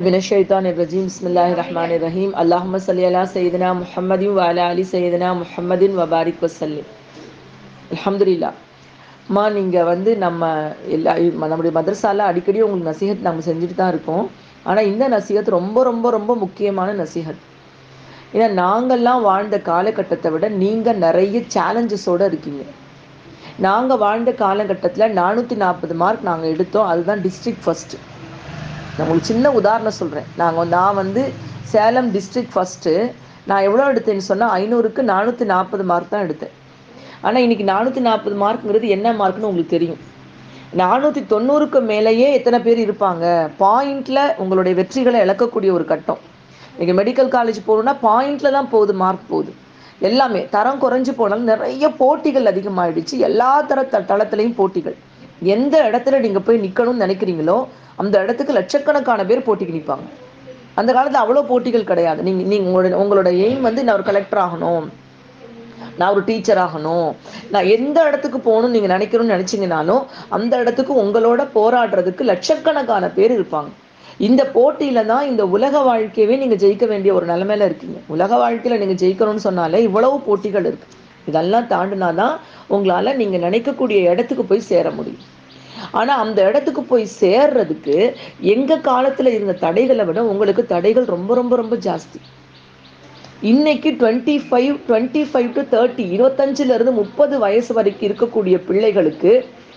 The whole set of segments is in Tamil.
من الشيطان الرجيم بسم الله الرحمن الرحيم اللهم صل على سيدنا محمد وعلى آل سيدنا محمد وبارك وسلم الحمد لله மா நீங்கள் வந்து நம்ம எல்லா நம்முடைய மதரசால அடிக்கடி உங்களுக்கு நசீகத் நம்ம செஞ்சுட்டு தான் இருக்கோம் ஆனால் இந்த நசீகத் ரொம்ப ரொம்ப ரொம்ப முக்கியமான நசீகத் ஏன்னா நாங்கள்லாம் வாழ்ந்த காலகட்டத்தை விட நீங்கள் நிறைய சேலஞ்சஸோடு இருக்கீங்க நாங்கள் வாழ்ந்த காலகட்டத்தில் நானூற்றி நாற்பது மார்க் நாங்கள் எடுத்தோம் அதுதான் டிஸ்ட்ரிக்ட் ஃபஸ்ட்டு நான் உங்களுக்கு சின்ன உதாரணம் சொல்கிறேன் நாங்கள் நான் வந்து சேலம் டிஸ்ட்ரிக்ட் ஃபஸ்ட்டு நான் எவ்வளோ எடுத்தேன்னு சொன்னால் ஐநூறுக்கு நானூற்றி நாற்பது மார்க் தான் எடுத்தேன் ஆனால் இன்றைக்கி நானூற்றி நாற்பது மார்க்குங்கிறது என்ன மார்க்னு உங்களுக்கு தெரியும் நானூற்றி தொண்ணூறுக்கு மேலேயே எத்தனை பேர் இருப்பாங்க பாயிண்டில் உங்களுடைய வெற்றிகளை இழக்கக்கூடிய ஒரு கட்டம் நீங்கள் மெடிக்கல் காலேஜ் போகணுன்னா பாயிண்டில் தான் போகுது மார்க் போகுது எல்லாமே தரம் குறைஞ்சு போனாலும் நிறைய போட்டிகள் அதிகமாகிடுச்சு எல்லா தர த தளத்துலேயும் போட்டிகள் எந்த இடத்துல நீங்கள் போய் நிற்கணும்னு நினைக்கிறீங்களோ அந்த இடத்துக்கு லட்சக்கணக்கான பேர் போட்டிக்கு நிற்பாங்க அந்த காலத்தில் அவ்வளோ போட்டிகள் கிடையாது நீங்கள் நீங்கள் உங்களோட உங்களோட எய்ம் வந்து நான் ஒரு கலெக்டர் ஆகணும் நான் ஒரு டீச்சர் ஆகணும் நான் எந்த இடத்துக்கு போகணும்னு நீங்கள் நினைக்கணும்னு நினச்சிங்கனாலும் அந்த இடத்துக்கு உங்களோட போராடுறதுக்கு லட்சக்கணக்கான பேர் இருப்பாங்க இந்த போட்டியில தான் இந்த உலக வாழ்க்கையவே நீங்கள் ஜெயிக்க வேண்டிய ஒரு நிலைமையில இருக்கீங்க உலக வாழ்க்கையில் நீங்கள் ஜெயிக்கணும்னு சொன்னாலே இவ்வளவு போட்டிகள் இருக்கு இதெல்லாம் தாண்டினா தான் உங்களால் நீங்கள் நினைக்கக்கூடிய இடத்துக்கு போய் சேர முடியும் ஆனால் அந்த இடத்துக்கு போய் சேர்றதுக்கு எங்கள் காலத்தில் இருந்த தடைகளை விட உங்களுக்கு தடைகள் ரொம்ப ரொம்ப ரொம்ப ஜாஸ்தி இன்னைக்கு twenty five twenty five to thirty இருபத்தஞ்சிலிருந்து முப்பது வயசு வரைக்கும் இருக்கக்கூடிய பிள்ளைகளுக்கு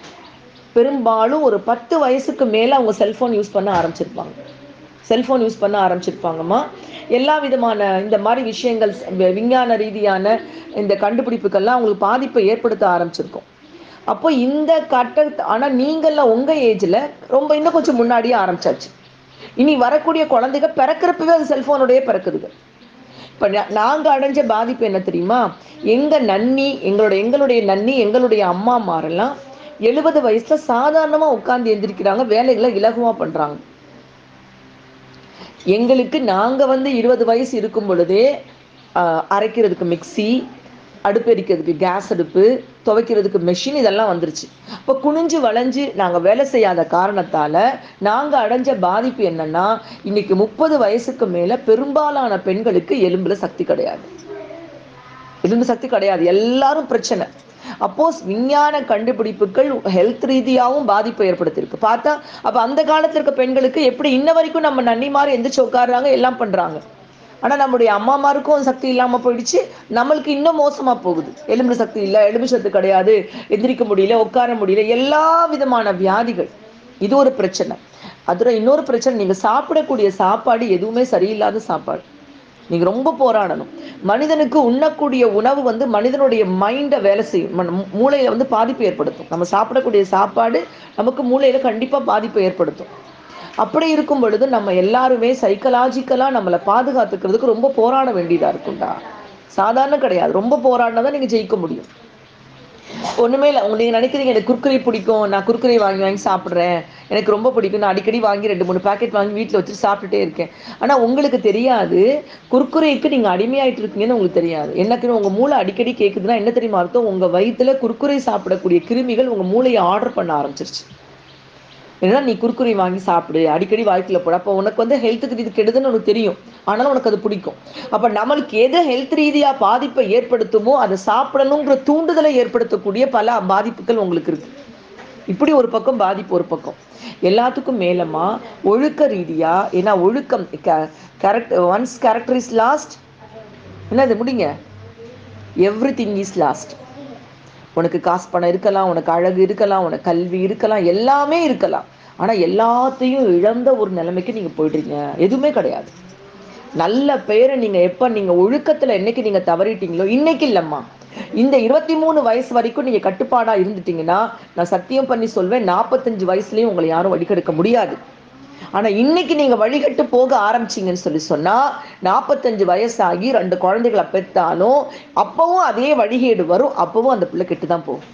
பெரும்பாலும் ஒரு பத்து வயசுக்கு மேலே அவங்க செல்ஃபோன் யூஸ் பண்ண ஆரம்பிச்சிருப்பாங்க செல்ஃபோன் யூஸ் பண்ண ஆரம்பிச்சிருப்பாங்கம்மா எல்லா விதமான இந்த மாதிரி விஷயங்கள் விஞ்ஞான ரீதியான இந்த கண்டுபிடிப்புகள்லாம் அவங்களுக்கு பாதிப்பை ஏற்படுத்த ஆரம்பிச்சிருக்கும் அப்போ இந்த கட்ட ஆனால் நீங்கள்லாம் உங்கள் ஏஜில் ரொம்ப இன்னும் கொஞ்சம் முன்னாடியே ஆரம்பிச்சாச்சு இனி வரக்கூடிய குழந்தைங்க பிறக்கிறப்பவே அது செல்ஃபோனோடய பிறக்குதுங்க இப்போ நாங்கள் அடைஞ்ச பாதிப்பு என்ன தெரியுமா எங்கள் நன்னி எங்களோட எங்களுடைய நன்னி எங்களுடைய அம்மா மாரெல்லாம் எழுபது வயசுல சாதாரணமாக உட்காந்து எந்திரிக்கிறாங்க வேலைகளை இலகுவாக பண்ணுறாங்க எங்களுக்கு நாங்கள் வந்து இருபது வயசு இருக்கும் பொழுதே அரைக்கிறதுக்கு மிக்சி அடுப்பு எரிக்கிறதுக்கு கேஸ் அடுப்பு துவைக்கிறதுக்கு மெஷின் இதெல்லாம் வந்துருச்சு இப்போ குனிஞ்சு வளைஞ்சு நாங்கள் வேலை செய்யாத காரணத்தால் நாங்கள் அடைஞ்ச பாதிப்பு என்னென்னா இன்னைக்கு முப்பது வயசுக்கு மேலே பெரும்பாலான பெண்களுக்கு எலும்பில் சக்தி கிடையாது எலும்பு சக்தி கிடையாது எல்லாரும் பிரச்சனை அப்போஸ் விஞ்ஞான கண்டுபிடிப்புகள் ஹெல்த் ரீதியாகவும் பாதிப்பை ஏற்படுத்தியிருக்கு பார்த்தா அப்போ அந்த காலத்தில் இருக்க பெண்களுக்கு எப்படி இன்ன வரைக்கும் நம்ம நன்னி மாதிரி எந்திரிச்சு உட்காடுறாங்க எல்லாம் பண்ணுறாங்க ஆனால் நம்முடைய அம்மாமாருக்கும் சக்தி இல்லாமல் போயிடுச்சு நம்மளுக்கு இன்னும் மோசமாக போகுது எலும்பு சக்தி இல்லை எலும்பு சத்து கிடையாது எந்திரிக்க முடியல உட்கார முடியல எல்லா விதமான வியாதிகள் இது ஒரு பிரச்சனை அதில் இன்னொரு பிரச்சனை நீங்கள் சாப்பிடக்கூடிய சாப்பாடு எதுவுமே சரியில்லாத சாப்பாடு நீங்கள் ரொம்ப போராடணும் மனிதனுக்கு உண்ணக்கூடிய உணவு வந்து மனிதனுடைய மைண்டை வேலை செய்யும் மூளையில் வந்து பாதிப்பு ஏற்படுத்தும் நம்ம சாப்பிடக்கூடிய சாப்பாடு நமக்கு மூளையில் கண்டிப்பாக பாதிப்பை ஏற்படுத்தும் அப்படி இருக்கும் பொழுது நம்ம எல்லாருமே சைக்கலாஜிக்கலாக நம்மளை பாதுகாத்துக்கிறதுக்கு ரொம்ப போராட வேண்டியதாக இருக்கும்டா சாதாரண கிடையாது ரொம்ப போராடினா தான் நீங்கள் ஜெயிக்க முடியும் ஒன்றுமே இல்லை உங்க நீங்கள் நினைக்கிறீங்க எனக்கு குர்குரி பிடிக்கும் நான் குர்குரி வாங்கி வாங்கி சாப்பிட்றேன் எனக்கு ரொம்ப பிடிக்கும் நான் அடிக்கடி வாங்கி ரெண்டு மூணு பேக்கெட் வாங்கி வீட்டில் வச்சுட்டு சாப்பிட்டுட்டே இருக்கேன் ஆனால் உங்களுக்கு தெரியாது குர்குரேக்கு நீங்கள் அடிமையாயிட்டு இருக்கீங்கன்னு உங்களுக்கு தெரியாது என்னக்குன்னு உங்கள் மூளை அடிக்கடி கேட்குதுன்னா என்ன தெரியுமா அர்த்தம் உங்கள் வயிற்றுல குர்குரை சாப்பிடக்கூடிய கிருமிகள் உங்கள் மூளையை ஆர்டர் பண்ண ஆரம்பிச்சிருச்சு ஏன்னா நீ குறுக்குறி வாங்கி சாப்பிடு அடிக்கடி வாழ்க்கையில் போட அப்போ உனக்கு வந்து ஹெல்த்துக்கு இது கெடுதுன்னு உனக்கு தெரியும் ஆனாலும் உனக்கு அது பிடிக்கும் அப்போ நம்மளுக்கு எது ஹெல்த் ரீதியாக பாதிப்பை ஏற்படுத்துமோ அதை சாப்பிடணுங்கிற தூண்டுதலை ஏற்படுத்தக்கூடிய பல பாதிப்புகள் உங்களுக்கு இருக்கு இப்படி ஒரு பக்கம் பாதிப்பு ஒரு பக்கம் எல்லாத்துக்கும் மேலமா ஒழுக்க ரீதியா ஏன்னா ஒழுக்கம் correct once character is lost என்னது முடிங்க எவ்ரி திங் இஸ் லாஸ்ட் உனக்கு காசு பணம் இருக்கலாம் உனக்கு அழகு இருக்கலாம் உனக்கு கல்வி இருக்கலாம் எல்லாமே இருக்கலாம் ஆனால் எல்லாத்தையும் இழந்த ஒரு நிலைமைக்கு நீங்கள் போயிடுறீங்க எதுவுமே கிடையாது நல்ல பேரை நீங்கள் எப்போ நீங்கள் ஒழுக்கத்தில் என்னைக்கு நீங்கள் தவறிட்டீங்களோ இன்னைக்கு இல்லைம்மா இந்த இருபத்தி மூணு வயசு வரைக்கும் நீங்கள் கட்டுப்பாடாக இருந்துட்டீங்கன்னா நான் சத்தியம் பண்ணி சொல்வேன் நாற்பத்தஞ்சு வயசுலேயும் உங்களை யாரும் வழிகெடுக்க முடியாது ஆனால் இன்னைக்கு நீங்கள் வழிகட்டு போக ஆரம்பிச்சிங்கன்னு சொல்லி சொன்னால் நாற்பத்தஞ்சு வயசாகி ரெண்டு குழந்தைகளை பெற்றாலும் அப்பவும் அதே வழிகேடு வரும் அப்பவும் அந்த பிள்ளை கெட்டு தான் போகும்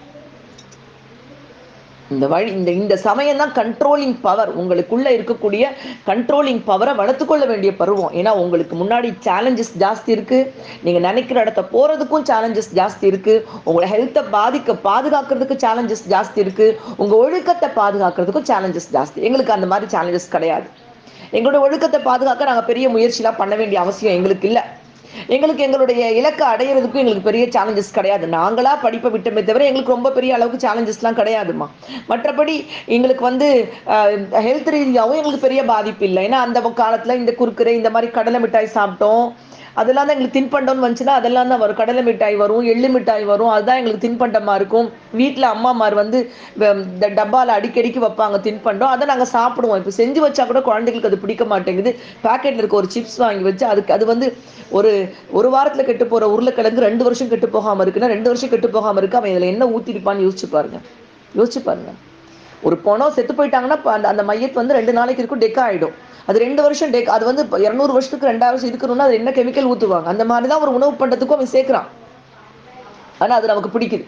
இந்த வழி இந்த இந்த சமயம் தான் கண்ட்ரோலிங் பவர் உங்களுக்குள்ள இருக்கக்கூடிய கண்ட்ரோலிங் பவரை வளர்த்துக்கொள்ள வேண்டிய பருவம் ஏன்னா உங்களுக்கு முன்னாடி சேலஞ்சஸ் ஜாஸ்தி இருக்கு நீங்க நினைக்கிற இடத்த போறதுக்கும் சேலஞ்சஸ் ஜாஸ்தி இருக்கு உங்களோட ஹெல்த்தை பாதிக்க பாதுகாக்கிறதுக்கு சேலஞ்சஸ் ஜாஸ்தி இருக்கு உங்க ஒழுக்கத்தை பாதுகாக்கிறதுக்கும் சேலஞ்சஸ் ஜாஸ்தி எங்களுக்கு அந்த மாதிரி சேலஞ்சஸ் கிடையாது எங்களுடைய ஒழுக்கத்தை பாதுகாக்க நாங்கள் பெரிய முயற்சிலாம் பண்ண வேண்டிய அவசியம் எங்களுக்கு இல்லை எங்களுக்கு எங்களுடைய இலக்கை அடையிறதுக்கும் எங்களுக்கு பெரிய சேலஞ்சஸ் கிடையாது நாங்களா படிப்பை விட்டமே தவிர எங்களுக்கு ரொம்ப பெரிய அளவுக்கு சேலஞ்சஸ்லாம் கிடையாதுமா மற்றபடி எங்களுக்கு வந்து ஹெல்த் ரீதியாகவும் எங்களுக்கு பெரிய பாதிப்பு இல்லை ஏன்னா அந்த காலத்தில் இந்த குறுக்குறை இந்த மாதிரி கடலை மிட்டாய் சாப்பிட்டோம் அதெல்லாம் தான் எங்களுக்கு தின்பண்டம்னு வந்துச்சுன்னா அதெல்லாம் தான் வரும் கடலை மிட்டாய் வரும் எள்ளு மிட்டாய் வரும் அதுதான் எங்களுக்கு தின்பண்டமாக இருக்கும் வீட்டில் அம்மாமார் வந்து வ- இந்த டப்பாவில் அடிக்கடிக்கு வைப்பாங்க தின்பண்டம் அதை நாங்கள் சாப்பிடுவோம் இப்போ செஞ்சு வச்சா கூட குழந்தைகளுக்கு அது பிடிக்க மாட்டேங்குது பாக்கெட்டில் இருக்க ஒரு சிப்ஸ் வாங்கி வச்சு அதுக்கு அது வந்து ஒரு ஒரு வாரத்தில் கெட்டு போகிற உருளைக்கிழங்கு ரெண்டு வருஷம் கெட்டு போகாமல் இருக்குன்னா ரெண்டு வருஷம் கெட்டு போகாமல் இருக்கு அவன் இதில் என்ன ஊற்றிருப்பான்னு யோசிச்சு பாருங்க யோசிச்சு பாருங்க ஒரு பணம் செத்து போயிட்டாங்கன்னா அப்ப அந்த அந்த மையத்து வந்து ரெண்டு நாளைக்கு இருக்கும் டெக் ஆயிடும் அது ரெண்டு வருஷம் டெக் அது வந்து இரநூறு வருஷத்துக்கு ரெண்டாயிரம் வருஷம் இருக்கணும்னா அது என்ன கெமிக்கல் ஊற்றுவாங்க அந்த மாதிரி தான் ஒரு உணவு பண்டத்துக்கும் அவன் சேர்க்குறான் ஆனா அது நமக்கு பிடிக்குது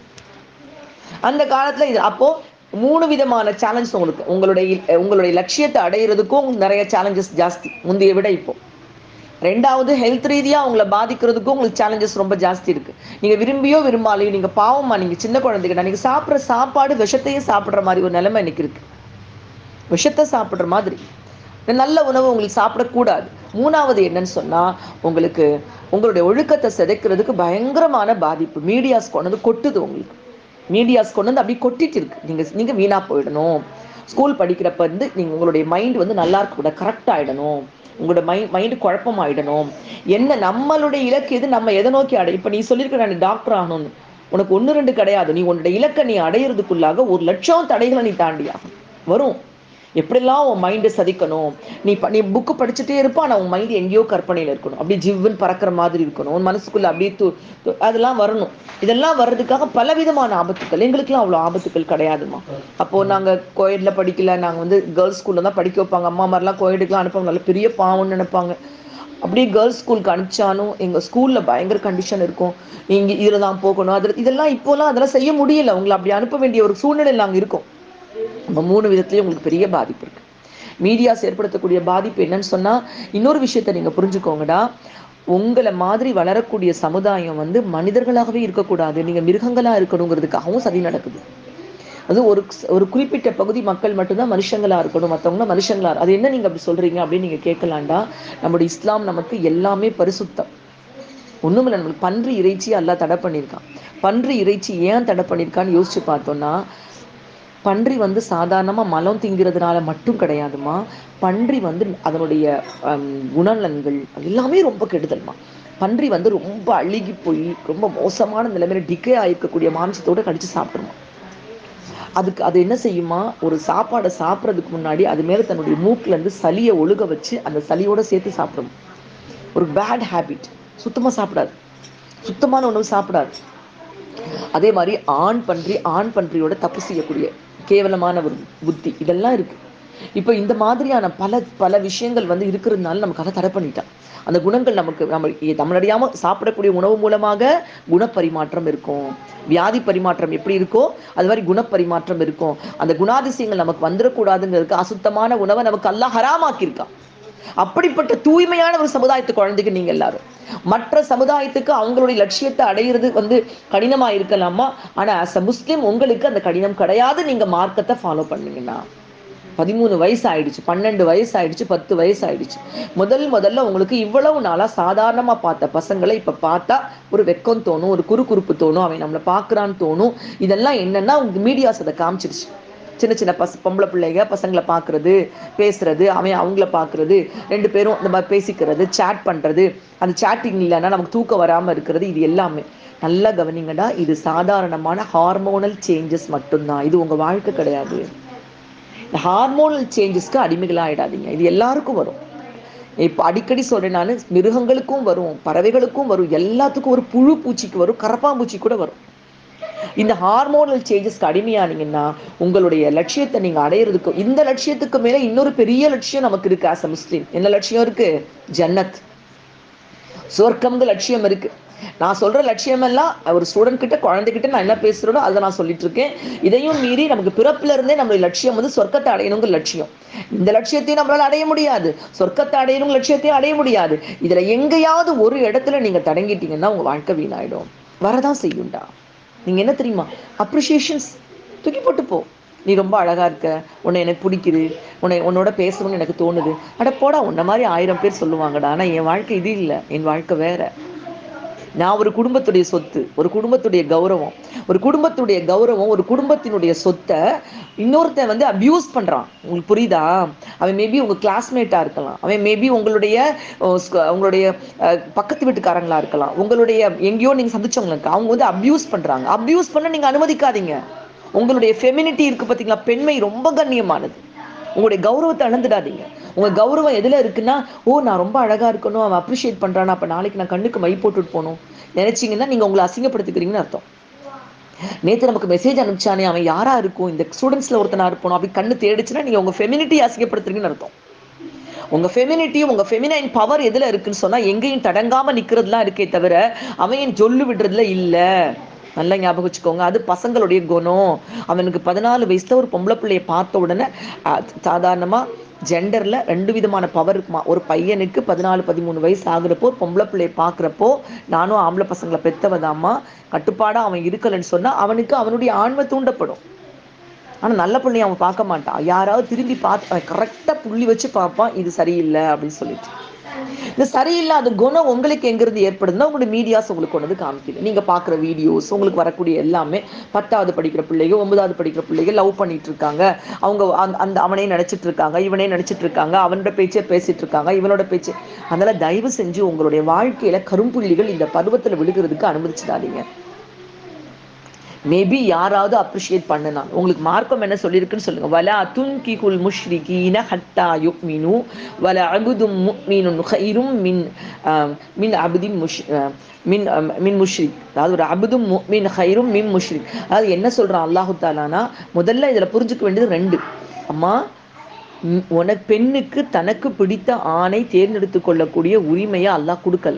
அந்த காலத்துல இது அப்போ மூணு விதமான சேலஞ்ச் உங்களுக்கு உங்களுடைய இல்- உங்களுடைய லட்சியத்தை அடையிறதுக்கும் நிறைய சேலஞ்சஸ் ஜாஸ்தி முந்தைய விட இப்போ ரெண்டாவது ஹெல்த் ரீதியா உங்களை பாதிக்கிறதுக்கும் உங்களுக்கு சேலஞ்சஸ் ரொம்ப ஜாஸ்தி இருக்கு நீங்க விரும்பியோ விரும்பாலையோ நீங்க பாவமா நீங்க சின்ன குழந்தைகிட்ட நீங்க சாப்பிட்ற சாப்பாடு விஷத்தையே சாப்பிடுற மாதிரி ஒரு நிலைமை இன்னைக்கு இருக்கு விஷத்தை சாப்பிடுற மாதிரி நல்ல உணவு உங்களுக்கு சாப்பிடக்கூடாது மூணாவது என்னன்னு சொன்னா உங்களுக்கு உங்களுடைய ஒழுக்கத்தை சிதைக்கிறதுக்கு பயங்கரமான பாதிப்பு மீடியாஸ் கொண்டு வந்து கொட்டுது உங்களுக்கு மீடியாஸ் கொண்டு வந்து அப்படியே கொட்டிட்டு இருக்கு நீங்க நீங்க வீணா போயிடணும் ஸ்கூல் படிக்கிறப்ப வந்து நீங்க உங்களுடைய மைண்ட் வந்து நல்லா இருக்க கூட கரெக்ட் ஆயிடணும் உங்களோட மை மைண்டு குழப்பமாயிடணும் என்ன நம்மளுடைய இலக்கு எது நம்ம எதை நோக்கி அடை இப்ப நீ சொல்லியிருக்க நான் டாக்டர் ஆகணும்னு உனக்கு ஒன்று ரெண்டு கிடையாது நீ உன்னுடைய இலக்கை நீ அடையிறதுக்குள்ளாக ஒரு லட்சம் தடைகளை நீ தாண்டியாகும் வரும் எப்படிலாம் உன் மைண்டை சதிக்கணும் நீ ப- நீ புக்கு படிச்சுட்டே இருப்ப ஆனா உன் மைண்ட் எங்கேயோ கற்பனையில் இருக்கணும் அப்படியே ஜிவ்வுன்னு பறக்கிற மாதிரி இருக்கணும் உன் மனசுக்குள்ள அப்படியே து து- அதெல்லாம் வரணும் இதெல்லாம் வர்றதுக்காக பலவிதமான ஆபத்துக்கள் எங்களுக்குலாம் அவ்வளோ ஆபத்துக்கள் கிடையாதுமா அப்போ நாங்க கோயிட்ல படிக்கல நாங்க வந்து கேர்ள்ஸ் ஸ்கூல்ல தான் படிக்க வைப்பாங்க அம்மா மாதிரிலாம் கோயிடுக்குலாம் அனுப்புவாங்க நல்ல பெரிய பாவம்னு நினைப்பாங்க அப்படியே கேர்ள்ஸ் ஸ்கூலுக்கு அனுப்பிச்சாலும் எங்க ஸ்கூல்ல பயங்கர கண்டிஷன் இருக்கும் இங்க இதுல தான் போகணும் அதுல இதெல்லாம் இப்போலாம் அதெல்லாம் செய்ய முடியல உங்களை அப்படி அனுப்ப வேண்டிய ஒரு சூழ்நிலை நாங்க இருக்கோம் நம்ம மூணு விதத்துலயும் உங்களுக்கு பெரிய பாதிப்பு இருக்கு மீடியாஸ் ஏற்படுத்தக்கூடிய பாதிப்பு என்னன்னு சொன்னா இன்னொரு விஷயத்த நீங்க புரிஞ்சுக்கோங்கடா உங்களை மாதிரி வளரக்கூடிய சமுதாயம் வந்து மனிதர்களாகவே இருக்கக்கூடாது நீங்க மிருகங்களா இருக்கணுங்கிறதுக்காகவும் சதி நடக்குது அது ஒரு ஒரு குறிப்பிட்ட பகுதி மக்கள் மட்டும்தான் மனுஷங்களா இருக்கணும் மற்றவங்க மனுஷங்களா இரு- அது என்ன நீங்க அப்படி சொல்றீங்க அப்படின்னு நீங்க கேட்கலாம்டா நம்முடைய இஸ்லாம் நமக்கு எல்லாமே பரிசுத்தம் ஒண்ணுமில்ல நம்மளுக்கு பன்றி இறைச்சி அல்லாஹ் தடை பண்ணியிருக்கான் பன்றி இறைச்சி ஏன் தடை பண்ணியிருக்கான்னு யோசிச்சு பார்த்தோம்னா பன்றி வந்து சாதாரணமா மலம் திங்கிறதுனால மட்டும் கிடையாதுமா பன்றி வந்து அதனுடைய ஹம், குணநலன்கள் எல்லாமே ரொம்ப கெடுதல்மா பன்றி வந்து ரொம்ப அழுகி போய் ரொம்ப மோசமான நிலைமையில டிக்கே ஆயிருக்கக்கூடிய மாംസத்தோட கடிச்சு சாப்பிடுமா அதுக்கு அது என்ன செய்யுமா ஒரு சாப்பாடை சாப்பிட்றதுக்கு முன்னாடி அது மேல தன்னுடைய மூக்குல இருந்து சளியை ஒழுக வச்சு அந்த சளியோட சேர்த்து சாப்பிடும் ஒரு பேட் ஹேபிட் சுத்தமா சாப்பிடாது சுத்தமான உணவு சாப்பிடாது அதே மாதிரி ஆண் பன்றி ஆண் பன்றியோட தப்பு செய்யக்கூடிய கேவலமான ஒரு புத்தி இதெல்லாம் இருக்கு இப்போ இந்த மாதிரியான பல பல விஷயங்கள் வந்து இருக்கிறதுனால நமக்கு அதை தடை பண்ணிட்டான் அந்த குணங்கள் நமக்கு நம்ம நம்மளடியாம சாப்பிடக்கூடிய உணவு மூலமாக குணப்பரிமாற்றம் இருக்கும் வியாதி பரிமாற்றம் எப்படி இருக்கோ அது மாதிரி குணப்பரிமாற்றம் இருக்கும் அந்த குணாதிசயங்கள் நமக்கு வந்துடக்கூடாதுங்கிறதுக்கு அசுத்தமான உணவை நமக்கு அல்லாஹ் ஹராமாக்கியிருக்கான் அப்படிப்பட்ட தூய்மையான ஒரு சமுதாயத்து குழந்தைக்கு நீங்க எல்லாரும் மற்ற சமுதாயத்துக்கு அவங்களுடைய லட்சியத்தை அடையிறது வந்து கடினமா இருக்கலாமா ஆனா as a முஸ்லிம் உங்களுக்கு அந்த கடினம் கிடையாது நீங்க மார்க்கத்தை ஃபாலோ பண்ணீங்கன்னா பதிமூணு வயசு ஆயிடுச்சு பன்னெண்டு வயசு ஆயிடுச்சு பத்து வயசு ஆயிடுச்சு முதல் முதல்ல உங்களுக்கு இவ்வளவு நாளா சாதாரணமா பார்த்த பசங்களை இப்ப பார்த்தா ஒரு வெக்கம் தோணும் ஒரு குறுகுறுப்பு தோணும் அவன் நம்மளை பார்க்கறான்னு தோணும் இதெல்லாம் என்னன்னா உங்க மீடியாஸ் அதை காமிச்சிருச்சு சின்ன சின்ன பச பொம்பளை பிள்ளைங்க பசங்களை பார்க்கறது பேசுறது அவன் அவங்கள பார்க்கறது ரெண்டு பேரும் இந்த மாதிரி பேசிக்கிறது சேட் பண்றது அந்த சேட்டிங் இல்லைன்னா நமக்கு தூக்கம் வராம இருக்கிறது இது எல்லாமே நல்லா கவனிங்கடா இது சாதாரணமான ஹார்மோனல் சேஞ்சஸ் மட்டும்தான் இது உங்க வாழ்க்கை கிடையாது இந்த ஹார்மோனல் சேஞ்சஸ்க்கு அடிமைகளாயிடாதீங்க இது எல்லாருக்கும் வரும் இப்போ அடிக்கடி சொல்றேன் நான் மிருகங்களுக்கும் வரும் பறவைகளுக்கும் வரும் எல்லாத்துக்கும் ஒரு புழு பூச்சிக்கு வரும் கரப்பாம்பூச்சி கூட வரும் இந்த ஹார்மோனல் சேஞ்சஸ்க்கு அடிமையானீங்கன்னா உங்களுடைய லட்சியத்தை நீங்க அடையிறதுக்கு இந்த லட்சியத்துக்கு மேல இன்னொரு பெரிய லட்சியம் நமக்கு இருக்கு ஆஸ் அ முஸ்லீம் என்ன லட்சியம் இருக்கு ஜன்னத் சொர்க்கம்ங்க லட்சியம் இருக்கு நான் சொல்ற லட்சியம் எல்லாம் ஒரு ஸ்டூடெண்ட் கிட்ட குழந்தைகிட்ட நான் என்ன பேசுறேனோ அதை நான் சொல்லிட்டு இருக்கேன் இதையும் மீறி நமக்கு பிறப்புல இருந்தே நம்மளுடைய லட்சியம் வந்து சொர்க்கத்தை அடையணுங்கிற லட்சியம் இந்த லட்சியத்தையும் நம்மளால அடைய முடியாது சொர்க்கத்தை அடையணுங்கிற லட்சியத்தையும் அடைய முடியாது இதுல எங்கேயாவது ஒரு இடத்துல நீங்க தடங்கிட்டீங்கன்னா உங்க வாழ்க்கை வீணாயிடும் வரதான் செய்யும்டா நீங்க என்ன தெரியுமா அப்ரிசியேஷன்ஸ் தூக்கி போட்டு போ நீ ரொம்ப அழகா இருக்க உன்னை எனக்கு பிடிக்குது உன்னை உன்னோட பேசணும்னு எனக்கு தோணுது அட போடா உன்ன மாதிரி ஆயிரம் பேர் சொல்லுவாங்கடா ஆனா என் வாழ்க்கை இது இல்லை என் வாழ்க்கை வேற நான் ஒரு குடும்பத்துடைய சொத்து ஒரு குடும்பத்துடைய கௌரவம் ஒரு குடும்பத்துடைய கௌரவம் ஒரு குடும்பத்தினுடைய சொத்தை இன்னொருத்தன் வந்து அபியூஸ் பண்றான் உங்களுக்கு புரியுதா அவன் மேபி உங்க கிளாஸ்மேட்டா இருக்கலாம் அவன் மேபி உங்களுடைய அஹ், ஸ்க- உங்களுடைய அஹ், பக்கத்து வீட்டுக்காரங்களா இருக்கலாம் உங்களுடைய எங்கேயோ நீங்க சந்திச்சவங்களுக்கு அவங்க வந்து அபியூஸ் பண்றாங்க அபியூஸ் பண்ண நீங்க அனுமதிக்காதீங்க உங்களுடைய ஃபெமினிட்டி இருக்கு பாத்தீங்களா பெண்மை ரொம்ப கண்ணியமானது உங்களுடைய கௌரவத்தை இழந்துடாதீங்க உங்க கௌரவம் எதுல இருக்குன்னா ஓ நான் ரொம்ப அழகா இருக்கணும் அவன் அப்ரிஷியேட் பண்றானா அப்ப நாளைக்கு நான் கண்ணுக்கு மை போட்டுட்டு போகணும் நினைச்சீங்கன்னா நீங்க உங்களை அசிங்கப்படுத்திக்கிறீங்கன்னு அர்த்தம் நேத்து நமக்கு மெசேஜ் அனுப்பிச்சானே அவன் யாரா இருக்கும் இந்த ஸ்டூடெண்ட்ஸ்ல ஒருத்தனா இருப்பணும் அப்படி கண்ணு தேடிச்சுன்னா நீங்க உங்க ஃபெமினிட்டி அசிங்கப்படுத்துறீங்கன்னு அர்த்தம் உங்க ஃபெமினிட்டியும் உங்க ஃபெமினைன் பவர் எதுல இருக்குன்னு சொன்னா எங்கேயும் தடங்காம நிக்கிறதுலாம் இருக்கே தவிர அவன் சொல்லு விடுறதுல இல்ல நல்லா ஞாபகம் வச்சுக்கோங்க அது பசங்களுடைய குணம் அவனுக்கு பதினாலு வயசுல ஒரு பொம்பளை பிள்ளைய பார்த்த உடனே அஹ், சாதாரணமா ஜெண்டர்ல ரெண்டு விதமான பவர் இருக்குமா ஒரு பையனுக்கு பதினாலு பதிமூணு வயசு ஆகுறப்போ ஒரு பொம்பளை பிள்ளைய பார்க்குறப்போ நானும் ஆம்பளை பசங்களை பெத்தவதாம்மா கட்டுப்பாடா அவன் இருக்கலைன்னு சொன்னா அவனுக்கு அவனுடைய ஆன்மை தூண்டப்படும் ஆனா நல்ல பிள்ளைய அவன் பார்க்க மாட்டான் யாராவது திரும்பி பார்த்து கரெக்டா புள்ளி வச்சு பார்ப்பான் இது சரியில்லை அப்படின்னு சொல்லிட்டு இந்த சரியில்லாத குணம் உங்களுக்கு எங்கிருந்து ஏற்படுதுன்னா உங்களுடைய மீடியாஸ் உங்களுக்கு கொண்டு வந்து காமிக்குது நீங்க பார்க்குற வீடியோஸ் உங்களுக்கு வரக்கூடிய எல்லாமே பத்தாவது படிக்கிற பிள்ளைங்க ஒன்பதாவது படிக்கிற பிள்ளைங்க லவ் பண்ணிட்டு இருக்காங்க அவங்க அந்த- அந்த அவனே நினைச்சிட்டு இருக்காங்க இவனே நினைச்சிட்டு இருக்காங்க அவனோட பேச்சே பேசிட்டு இருக்காங்க இவனோட பேச்சு அதனால தயவு செஞ்சு உங்களுடைய வாழ்க்கையில கரும்புள்ளிகள் இந்த பருவத்துல விழுகிறதுக்கு அனுமதிச்சிடாதீங்க மேபி யாராவது அப்ரிஷியேட் பண்ணலாம் உங்களுக்கு மார்க்கம் என்ன சொல்லியிருக்குன்னு சொல்லுங்க வலா துன்கிகுல் முஷ்ரிகீன ஹத்தா யுக்மினு வல அபுதும் முக்மினுன் ஹைரும் மின் ஆம், மின் அபுதின் முஷ் ஆ, மின் ஆம், மின் முஷ்ரிக் அதாவது ஒரு அபுதும் மின் ஹைரும் மின் முஷ்ரிக் அதாவது என்ன சொல்றான் அல்லாஹு தாலானா முதல்ல இதுல புரிஞ்சுக்க வேண்டியது ரெண்டு அம்மா ம், உனக்கு பெண்ணுக்கு தனக்கு பிடித்த ஆணை தேர்ந்தெடுத்து கொள்ளக்கூடிய உரிமையை அல்லாஹ் கொடுக்கல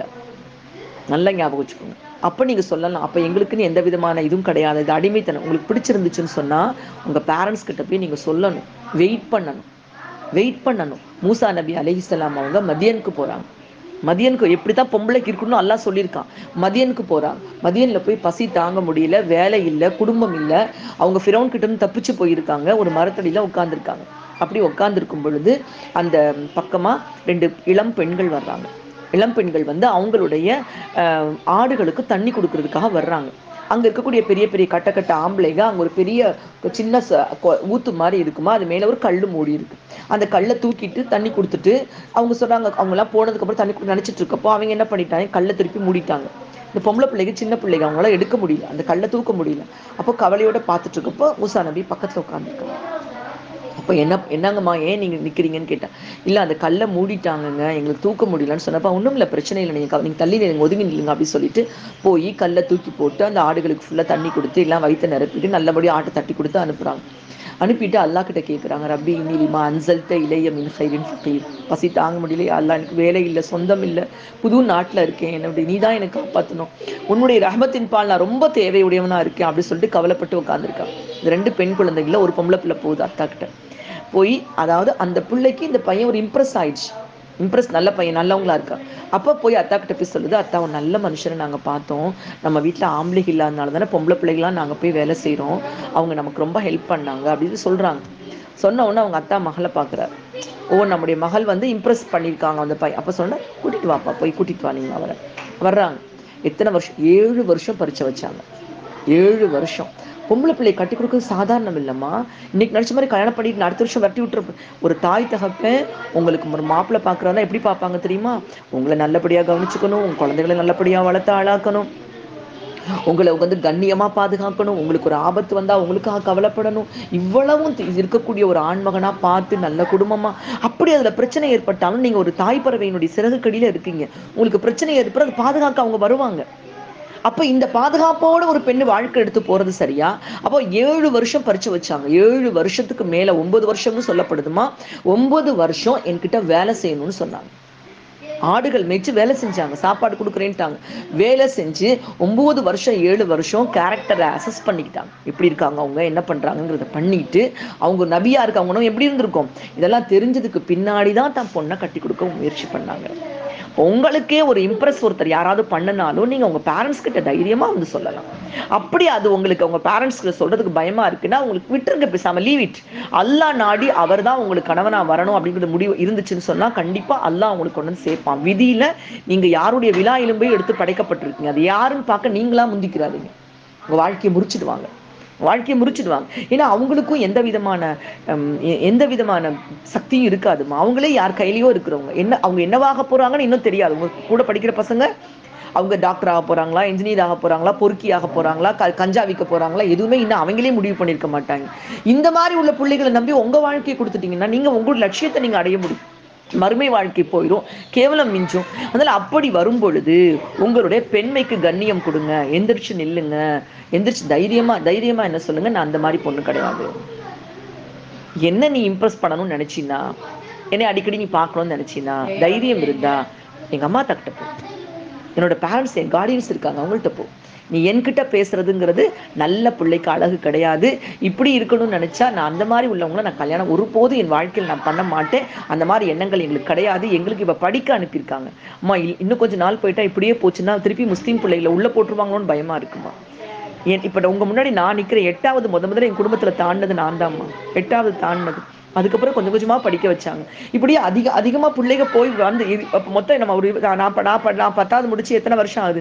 நல்லா ஞாபகம் வச்சுக்கோங்க அப்போ நீங்க சொல்லலாம் அப்போ எங்களுக்குன்னு எந்த விதமான இதுவும் கிடையாது இது அடிமைத்தனம் உங்களுக்கு பிடிச்சிருந்துச்சுன்னு சொன்னா உங்க பேரண்ட்ஸ் கிட்ட போய் நீங்க சொல்லணும் வெயிட் பண்ணணும் வெயிட் பண்ணணும் மூசா நபி அலைஹிஸ்ஸலாம் அவங்க மதியனுக்கு போறாங்க மதியனுக்கு எப்படி தான் பொம்பளைக்கு இருக்கணும்னு அல்லாஹ் சொல்லியிருக்கான் மதியனுக்கு போறாங்க மதியன்ல போய் பசி தாங்க முடியல வேலை இல்லை குடும்பம் இல்லை அவங்க ஃபிரௌன் கிட்ட இருந்து தப்பிச்சு போயிருக்காங்க ஒரு மரத்தடியில உட்கார்ந்திருக்காங்க அப்படி உட்கார்ந்திருக்கும் பொழுது அந்த பக்கமா ரெண்டு இளம் பெண்கள் வர்றாங்க இளம் பெண்கள் வந்து அவங்களுடைய அஹ், ஆடுகளுக்கு தண்ணி கொடுக்கறதுக்காக வர்றாங்க அங்க இருக்கக்கூடிய பெரிய பெரிய கட்ட கட்ட ஆம்பளைங்க அங்க ஒரு பெரிய சின்ன ச- கொ- ஊத்து மாதிரி இருக்குமா அது மேல ஒரு கல்லு மூடி இருக்கு அந்த கல்லை தூக்கிட்டு தண்ணி கொடுத்துட்டு அவங்க சொல்றாங்க அவங்க எல்லாம் போனதுக்கு அப்புறம் தண்ணி குடி- நினைச்சிட்டு இருக்கப்போ அவங்க என்ன பண்ணிட்டாங்க கல்லை திருப்பி மூடிட்டாங்க இந்த பொம்பளை பிள்ளைங்க சின்ன பிள்ளைங்க அவங்களால எடுக்க முடியல அந்த கல்லை தூக்க முடியல அப்போ கவலையோட பார்த்துட்டு இருக்கப்போ மூசா நபி பக்கத்துல உட்காந்துருக்காங்க அப்போ என்ன என்னங்கம்மா ஏன் நீங்க நிக்கிறீங்கன்னு கேட்டேன் இல்ல அந்த கல்லை மூடிட்டாங்கங்க எங்களுக்கு தூக்க முடியலன்னு சொன்னப்ப ஒண்ணும் இல்ல பிரச்சனை இல்லை நீங்க கவ- நீங்க தள்ளி நீங்க ஒதுங்கி நில்லுங்க அப்படின்னு சொல்லிட்டு போய் கல்லை தூக்கி போட்டு அந்த ஆடுகளுக்கு ஃபுல்லா தண்ணி கொடுத்து எல்லாம் வயித்தை நிரப்பிட்டு நல்லபடியா ஆட்டை தட்டி கொடுத்து அனுப்புறாங்க அனுப்பிட்டு அல்லாஹ் கிட்ட கேக்குறாங்க ரப்பி இன்னிலிமா அன்சல்த இளைய மின் ஹைரின் ஃபகீர் பசி தாங்க முடியல அல்லாஹ் எனக்கு வேலை இல்லை சொந்தம் இல்லை புது நாட்டுல இருக்கேன் என்னுடைய நீ தான் எனக்கு காப்பாத்தணும் உன்னுடைய ரஹமத்தின் பால் நான் ரொம்ப தேவையுடையவனா இருக்கேன் அப்படின்னு சொல்லிட்டு கவலைப்பட்டு உட்காந்துருக்கான் இந்த ரெண்டு பெண் குழந்தைகள ஒரு பொம்பளை பிள்ளை போகுது அத்தா கிட்ட போய் அதாவது அந்த பிள்ளைக்கு இந்த பையன் ஒரு இம்ப்ரெஸ் ஆயிடுச்சு இம்ப்ரெஸ் நல்ல பையன் நல்லவங்களா இருக்கா அப்போ போய் அத்தா கிட்ட போய் சொல்லுது அத்தா ஒரு நல்ல மனுஷனை நாங்க பார்த்தோம் நம்ம வீட்ல ஆம்பளைங்க இல்லாதனால தானே பொம்பளை பிள்ளைகளாம் நாங்க போய் வேலை செய்றோம் அவங்க நமக்கு ரொம்ப ஹெல்ப் பண்ணாங்க அப்படின்னு சொல்றாங்க சொன்ன உடனே அவங்க அத்தா மகளை பார்க்குறாரு ஓ நம்முடைய மகள் வந்து இம்ப்ரெஸ் பண்ணியிருக்காங்க அந்த பையன் அப்போ சொன்னா கூட்டிட்டு வாப்பா போய் கூட்டிட்டு வா நீங்க அவரை வர்றாங்க எத்தனை வருஷம் ஏழு வருஷம் பரிச்சை வச்சாங்க ஏழு வருஷம் பொம்பளை பிள்ளை கட்டி கொடுக்கறது சாதாரணம் இல்லைம்மா இன்னைக்கு நடிச்ச மாதிரி கல்யாணம் பண்ணிட்டு நான் அடுத்த வருஷம் வரட்டி விட்டுற ஒரு தாய் தகப்பன் உங்களுக்கு ஒரு மாப்பிள்ளை பார்க்குறாருன்னா எப்படி பார்ப்பாங்க தெரியுமா உங்களை நல்லபடியா கவனிச்சுக்கணும் உங்க குழந்தைகளை நல்லபடியா வளர்த்து ஆளாக்கணும் உங்களை வந்து கண்ணியமா பாதுகாக்கணும் உங்களுக்கு ஒரு ஆபத்து வந்தா உங்களுக்காக கவலைப்படணும் இவ்வளவும் தி- இருக்கக்கூடிய ஒரு ஆண்மகனா பார்த்து நல்ல குடும்பமா அப்படி அதுல பிரச்சனை ஏற்பட்டாலும் நீங்க ஒரு தாய் பறவையினுடைய சிறகுக்கடியில இருக்கீங்க உங்களுக்கு பிரச்சனை ஏற்பட அது பாதுகாக்க அவங்க வருவாங்க அப்ப இந்த பாதுகாப்போட ஒரு பெண்ணு வாழ்க்கை எடுத்து போறது சரியா அப்போ ஏழு வருஷம் பறிச்சு வச்சாங்க ஏழு வருஷத்துக்கு மேல ஒன்பது வருஷம்னு சொல்லப்படுதுமா ஒன்பது வருஷம் என்கிட்ட வேலை செய்யணும்னு சொன்னாங்க ஆடுகள் மேய்ச்சு வேலை செஞ்சாங்க சாப்பாடு கொடுக்குறேன்ட்டாங்க வேலை செஞ்சு ஒன்பது வருஷம் ஏழு வருஷம் கேரக்டரை அசஸ் பண்ணிக்கிட்டாங்க எப்படி இருக்காங்க அவங்க என்ன பண்றாங்கங்கிறத பண்ணிட்டு அவங்க நபியா இருக்காங்கன்னு எப்படி இருந்திருக்கும் இதெல்லாம் தெரிஞ்சதுக்கு பின்னாடி தான் தான் பொண்ணை கட்டி கொடுக்க முயற்சி பண்ணாங்க உங்களுக்கே ஒரு இம்ப்ரெஸ் ஒருத்தர் யாராவது பண்ணினாலும் நீங்க உங்க பேரண்ட்ஸ் கிட்ட தைரியமா வந்து சொல்லலாம் அப்படி அது உங்களுக்கு உங்க பேரண்ட்ஸ் கிட்ட சொல்றதுக்கு பயமா இருக்குன்னா உங்களுக்கு விட்டுருங்க பேசாம லீவ் இட் அல்லாஹ் நாடி அவர் தான் உங்களுக்கு கணவனா வரணும் அப்படிங்கிற முடிவு இருந்துச்சுன்னு சொன்னா கண்டிப்பா அல்லாஹ் உங்களுக்கு கொண்டு வந்து சேர்ப்பான் விதியில நீங்க யாருடைய விழா எலும்பை எடுத்து படைக்கப்பட்டிருக்கீங்க அது யாருன்னு பார்க்க நீங்களா முந்திக்கிறாதீங்க உங்க வாழ்க்கையை முறிச்சிடுவாங்க வாழ்க்கையை முறிச்சிடுவாங்க ஏன்னா அவங்களுக்கும் எந்த விதமான ஹம், எ- எந்த விதமான சக்தியும் இருக்காதுமா அவங்களே யார் கையிலயோ இருக்கிறவங்க என்ன அவங்க என்னவாக போறாங்கன்னு இன்னும் தெரியாது உங்க கூட படிக்கிற பசங்க அவங்க டாக்டர் ஆக போறாங்களா இன்ஜினியர் ஆக போறாங்களா பொறுக்கி ஆக போறாங்களா க கஞ்சா விற்க போறாங்களா எதுவுமே இன்னும் அவங்களே முடிவு பண்ணியிருக்க மாட்டாங்க இந்த மாதிரி உள்ள பிள்ளைகளை நம்பி உங்க வாழ்க்கையை கொடுத்துட்டீங்கன்னா நீங்க உங்களோட லட்சியத்தை நீங்க அடைய முடியும் மறுமை வாழ்க்கை போயிடும் கேவலம் மிஞ்சும் அதனால அப்படி வரும் பொழுது உங்களுடைய பெண்மைக்கு கண்ணியம் கொடுங்க எந்திரிச்சு நில்லுங்க எந்திரிச்சு தைரியமா தைரியமா என்ன சொல்லுங்க நான் அந்த மாதிரி பொண்ணு கிடையாது என்ன நீ இம்ப்ரெஸ் பண்ணணும்னு நினைச்சினா என்னை அடிக்கடி நீ பார்க்கணும்னு நினைச்சினா தைரியம் இருந்தா எங்க அம்மா தக்கிட்ட போ என்னோட பேரண்ட்ஸ் என் கார்டியன்ஸ் இருக்காங்க அவங்கள்ட்ட போ நீ என்கிட்ட பேசுறதுங்கிறது நல்ல பிள்ளைக்கு அழகு கிடையாது இப்படி இருக்கணும்னு நினைச்சா நான் அந்த மாதிரி உள்ளவங்கள நான் கல்யாணம் ஒருபோதும் என் வாழ்க்கையில் நான் பண்ண மாட்டேன் அந்த மாதிரி எண்ணங்கள் எங்களுக்கு கிடையாது எங்களுக்கு இப்ப படிக்க அனுப்பியிருக்காங்க அம்மா இல்- இன்னும் கொஞ்சம் நாள் போயிட்டா இப்படியே போச்சுன்னா திருப்பி முஸ்லீம் பிள்ளைகளை உள்ள போட்டுருவாங்களோன்னு பயமா இருக்குமா ஏன் இப்ப உங்க முன்னாடி நான் நிக்கிறேன் எட்டாவது முத முதல்ல என் குடும்பத்துல தாண்டினது நான் தான்மா எட்டாவது தாண்டினது அதுக்கப்புறம் கொஞ்சம் கொஞ்சமா படிக்க வச்சாங்க இப்படியே அதிக அதிகமா பிள்ளைங்க போய் வந்து இது- அப்ப மொத்தம் நம்ம ஒரு நான் ப- நான் ப- நான் பத்தாவது முடிச்சு எத்தனை வருஷம் ஆகுது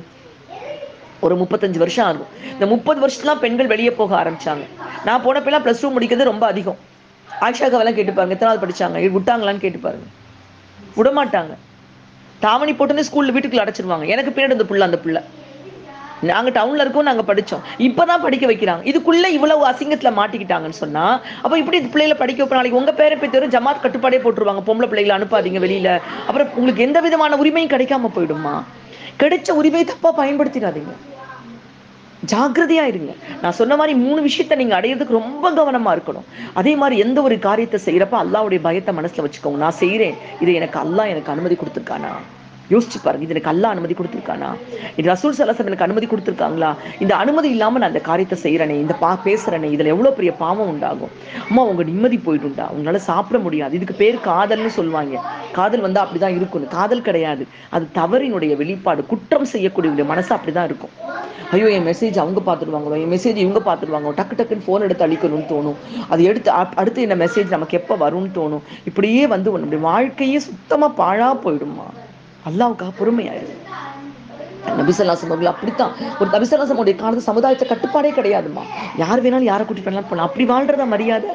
ஒரு முப்பத்தஞ்சு வருஷம் ஆகும் இந்த முப்பது வருஷத்துலாம் பெண்கள் வெளியே போக ஆரம்பிச்சாங்க நான் போனப்பெல்லாம் ப்ளஸ் டூ முடிக்கிறது ரொம்ப அதிகம் ஆயிஷாக்காவெல்லாம் கேட்டு பாருங்க எத்தனாவது படிச்சாங்க இது விட்டாங்களான்னு கேட்டு பாருங்க விட மாட்டாங்க தாவணி போட்டுன்னு ஸ்கூல்ல வீட்டுக்குள்ள அடைச்சிருவாங்க எனக்கு பின்னாடி அந்த புள்ள அந்த புள்ள நாங்க டவுன்ல இருக்கோம் நாங்க படிச்சோம் இப்பதான் படிக்க வைக்கிறாங்க இதுக்குள்ள இவ்வளவு அசிங்கத்துல மாட்டிக்கிட்டாங்கன்னு சொன்னா அப்ப இப்படி இந்த பிள்ளைகளை படிக்க வைப்ப நாளைக்கு உங்க பேரை பேர் ஜமாத் கட்டுப்பாடே போட்டுருவாங்க பொம்பளை பிள்ளைகளை அனுப்பாதீங்க வெளியில அப்புறம் உங்களுக்கு எந்த விதமான உரிமையும் கிடைக்காம போயிடுமா கிடைச்ச உரிமையை தப்பா பயன்படுத்திடாதீங்க ஜாக்கிரதையா இருங்க நான் சொன்ன மாதிரி மூணு விஷயத்த நீங்க அடையிறதுக்கு ரொம்ப கவனமா இருக்கணும் அதே மாதிரி எந்த ஒரு காரியத்தை செய்யறப்ப அல்லாஹ்வுடைய பயத்தை மனசுல வச்சுக்கோங்க நான் செய்றேன் இது எனக்கு அல்லாஹ் எனக்கு அனுமதி கொடுத்துருக்கானா யோசிச்சு பாருங்க இது எனக்கு அல்லாஹ் அனுமதி கொடுத்துருக்கானா இது ரசூல் சலாசம் எனக்கு அனுமதி கொடுத்துருக்காங்களா இந்த அனுமதி இல்லாம நான் இந்த காரியத்தை செய்யறேனே இந்த பா பேசுறேனே இதுல எவ்வளவு பெரிய பாவம் உண்டாகும் அம்மா உங்க நிம்மதி போயிடும்டா உங்களால சாப்பிட முடியாது இதுக்கு பேர் காதல்னு சொல்லுவாங்க காதல் வந்து அப்படிதான் இருக்கணும் காதல் கிடையாது அது தவறினுடைய வெளிப்பாடு குற்றம் செய்யக்கூடிய மனசு அப்படிதான் இருக்கும் ஐயோ என் மெசேஜ் அவங்க பார்த்துடுவாங்களோ என் மெசேஜ் இவங்க பார்த்துடுவாங்க டக்கு டக்குன்னு ஃபோன் எடுத்து அழிக்கணும்னு தோணும் அது எடுத்து அப்- அடுத்து என்ன மெசேஜ் நமக்கு எப்போ வரும்னு தோணும் இப்படியே வந்து நம்முடைய வாழ்க்கையே சுத்தமா பாழா போயிடுமா அல்லாவுக்காக பொறுமையாயிரு நபிசல்லாசம் அவர்கள் அப்படித்தான் ஒரு நபிசல்லாசம் உடைய காலத்து சமுதாயத்தை கட்டுப்பாடே கிடையாதுமா யார் வேணாலும் யாரை கூட்டிட்டு வேணாலும் போகலாம் அப்படி வாழ்றதா மரியாதை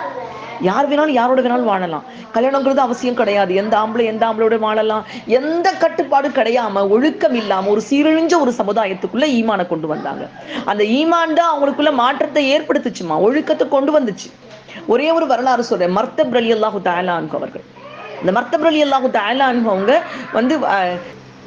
யார் வேணாலும் யாரோட வேணாலும் வாழலாம் கல்யாணங்கிறது அவசியம் கிடையாது எந்த ஆம்பளை எந்த ஆம்பளையோட வாழலாம் எந்த கட்டுப்பாடும் கிடையாம ஒழுக்கம் இல்லாம ஒரு சீரழிஞ்ச ஒரு சமுதாயத்துக்குள்ள ஈமானை கொண்டு வந்தாங்க அந்த ஈமான் தான் அவங்களுக்குள்ள மாற்றத்தை ஏற்படுத்துச்சுமா ஒழுக்கத்தை கொண்டு வந்துச்சு ஒரே ஒரு வரலாறு சொல்றேன் மர்த்தப் அலி அல்லாஹு தாலான் அவர்கள் இந்த மர்த்தப் அலி அல்லாஹு தாலான் அவங்க வந்து அஹ்,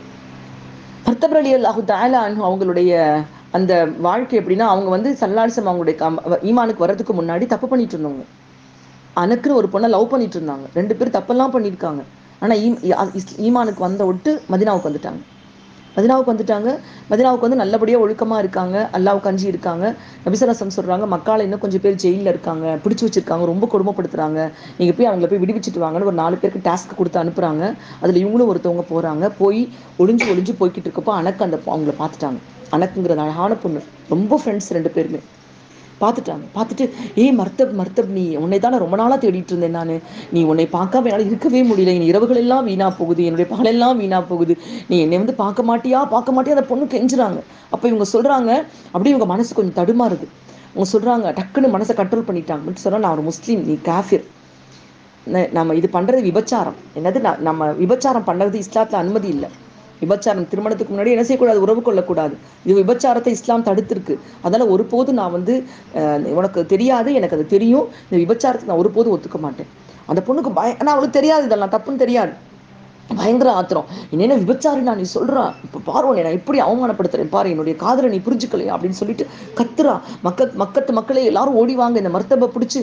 மர்த்தப் அலி அல்லாஹு தாலான் அவங்களுடைய அந்த வாழ்க்கை எப்படின்னா அவங்க வந்து சல்லாலிசம் அவங்களுடைய கம்- ஈமானுக்கு வர்றதுக்கு முன்னாடி தப்பு பண்ணிட்டு இருந்தவங்க அனக்குன்னு ஒரு பொண்ணை லவ் பண்ணிட்டு இருந்தாங்க ரெண்டு பேரும் தப்பெல்லாம் பண்ணியிருக்காங்க ஆனா ஈம் இ- இஸ்- ஈமானுக்கு வந்த விட்டு மதினாவுக்கு வந்துட்டாங்க மதினாவுக்கு வந்துட்டாங்க மதினாவுக்கு வந்து நல்லபடியா ஒழுக்கமா இருக்காங்க அல்லாவுக்கு கஞ்சி இருக்காங்க நபிசரசம் சொல்றாங்க மக்கால இன்னும் கொஞ்சம் பேர் ஜெயில்ல இருக்காங்க பிடிச்சு வச்சிருக்காங்க ரொம்ப கொடுமைப்படுத்துறாங்க நீங்க போய் அவங்கள போய் விடுவிச்சிட்டு வாங்கன்னு ஒரு நாலு பேருக்கு டாஸ்க் கொடுத்து அனுப்புறாங்க அதுல இவங்களும் ஒருத்தவங்க போறாங்க போய் ஒளிஞ்சு ஒளிஞ்சு போய்கிட்டு இருக்கப்போ அனக்கு அந்த பொ- அவங்கள பார்த்துட்டாங்க அனக்குங்கிற அழகான பொண்ணு ரொம்ப ஃப்ரெண்ட்ஸ் ரெண்டு பேருமே பார்த்துட்டாங்க பார்த்துட்டு ஏய் மர்த்தப் மர்த்தப் நீ உன்னை தானே ரொம்ப நாளா தேடிட்டு இருந்தேன் நான் நீ உன்னை பார்க்காம என்னால் இருக்கவே முடியல என் இரவுகள் எல்லாம் வீணா போகுது என்னுடைய பகலெல்லாம் வீணா போகுது நீ என்னை வந்து பார்க்க மாட்டியா பார்க்க மாட்டியா அந்த பொண்ணு கெஞ்சுறாங்க அப்போ இவங்க சொல்றாங்க அப்படியே இவங்க மனசு கொஞ்சம் தடுமாறுது அவங்க சொல்றாங்க டக்குன்னு மனசை கண்ட்ரோல் பண்ணிட்டாங்க மட்டும் சொன்னா நான் ஒரு முஸ்லீம் நீ காஃபிர் ந- நம்ம இது பண்றது விபச்சாரம் என்னது ந- நம்ம விபச்சாரம் பண்றது இஸ்லாத்துல அனுமதி இல்லை விபச்சாரம் திருமணத்துக்கு முன்னாடி என்ன செய்யக்கூடாது உறவு கொள்ளக்கூடாது இது விபச்சாரத்தை இஸ்லாம் தடுத்திருக்கு அதனால ஒருபோதும் நான் வந்து அஹ், உனக்கு தெரியாது எனக்கு அது தெரியும் இந்த விபச்சாரத்தை நான் ஒருபோதும் ஒத்துக்க மாட்டேன் அந்த பொண்ணுக்கு பய ஆனா அவளுக்கு தெரியாது இதெல்லாம் தப்புன்னு தெரியாது பயங்கர ஆத்திரம் என்னென்ன விபச்சாரி நான் நீ சொல்றான் இப்ப பாரு உன்னை நான் எப்படி அவமானப்படுத்துறேன் பாரு என்னுடைய காதலை நீ புரிஞ்சுக்கலையா அப்படின்னு சொல்லிட்டு கத்துறா மக்க மக்கத்து மக்களே எல்லாரும் ஓடி வாங்க இந்த மர்த்தபை பிடிச்சி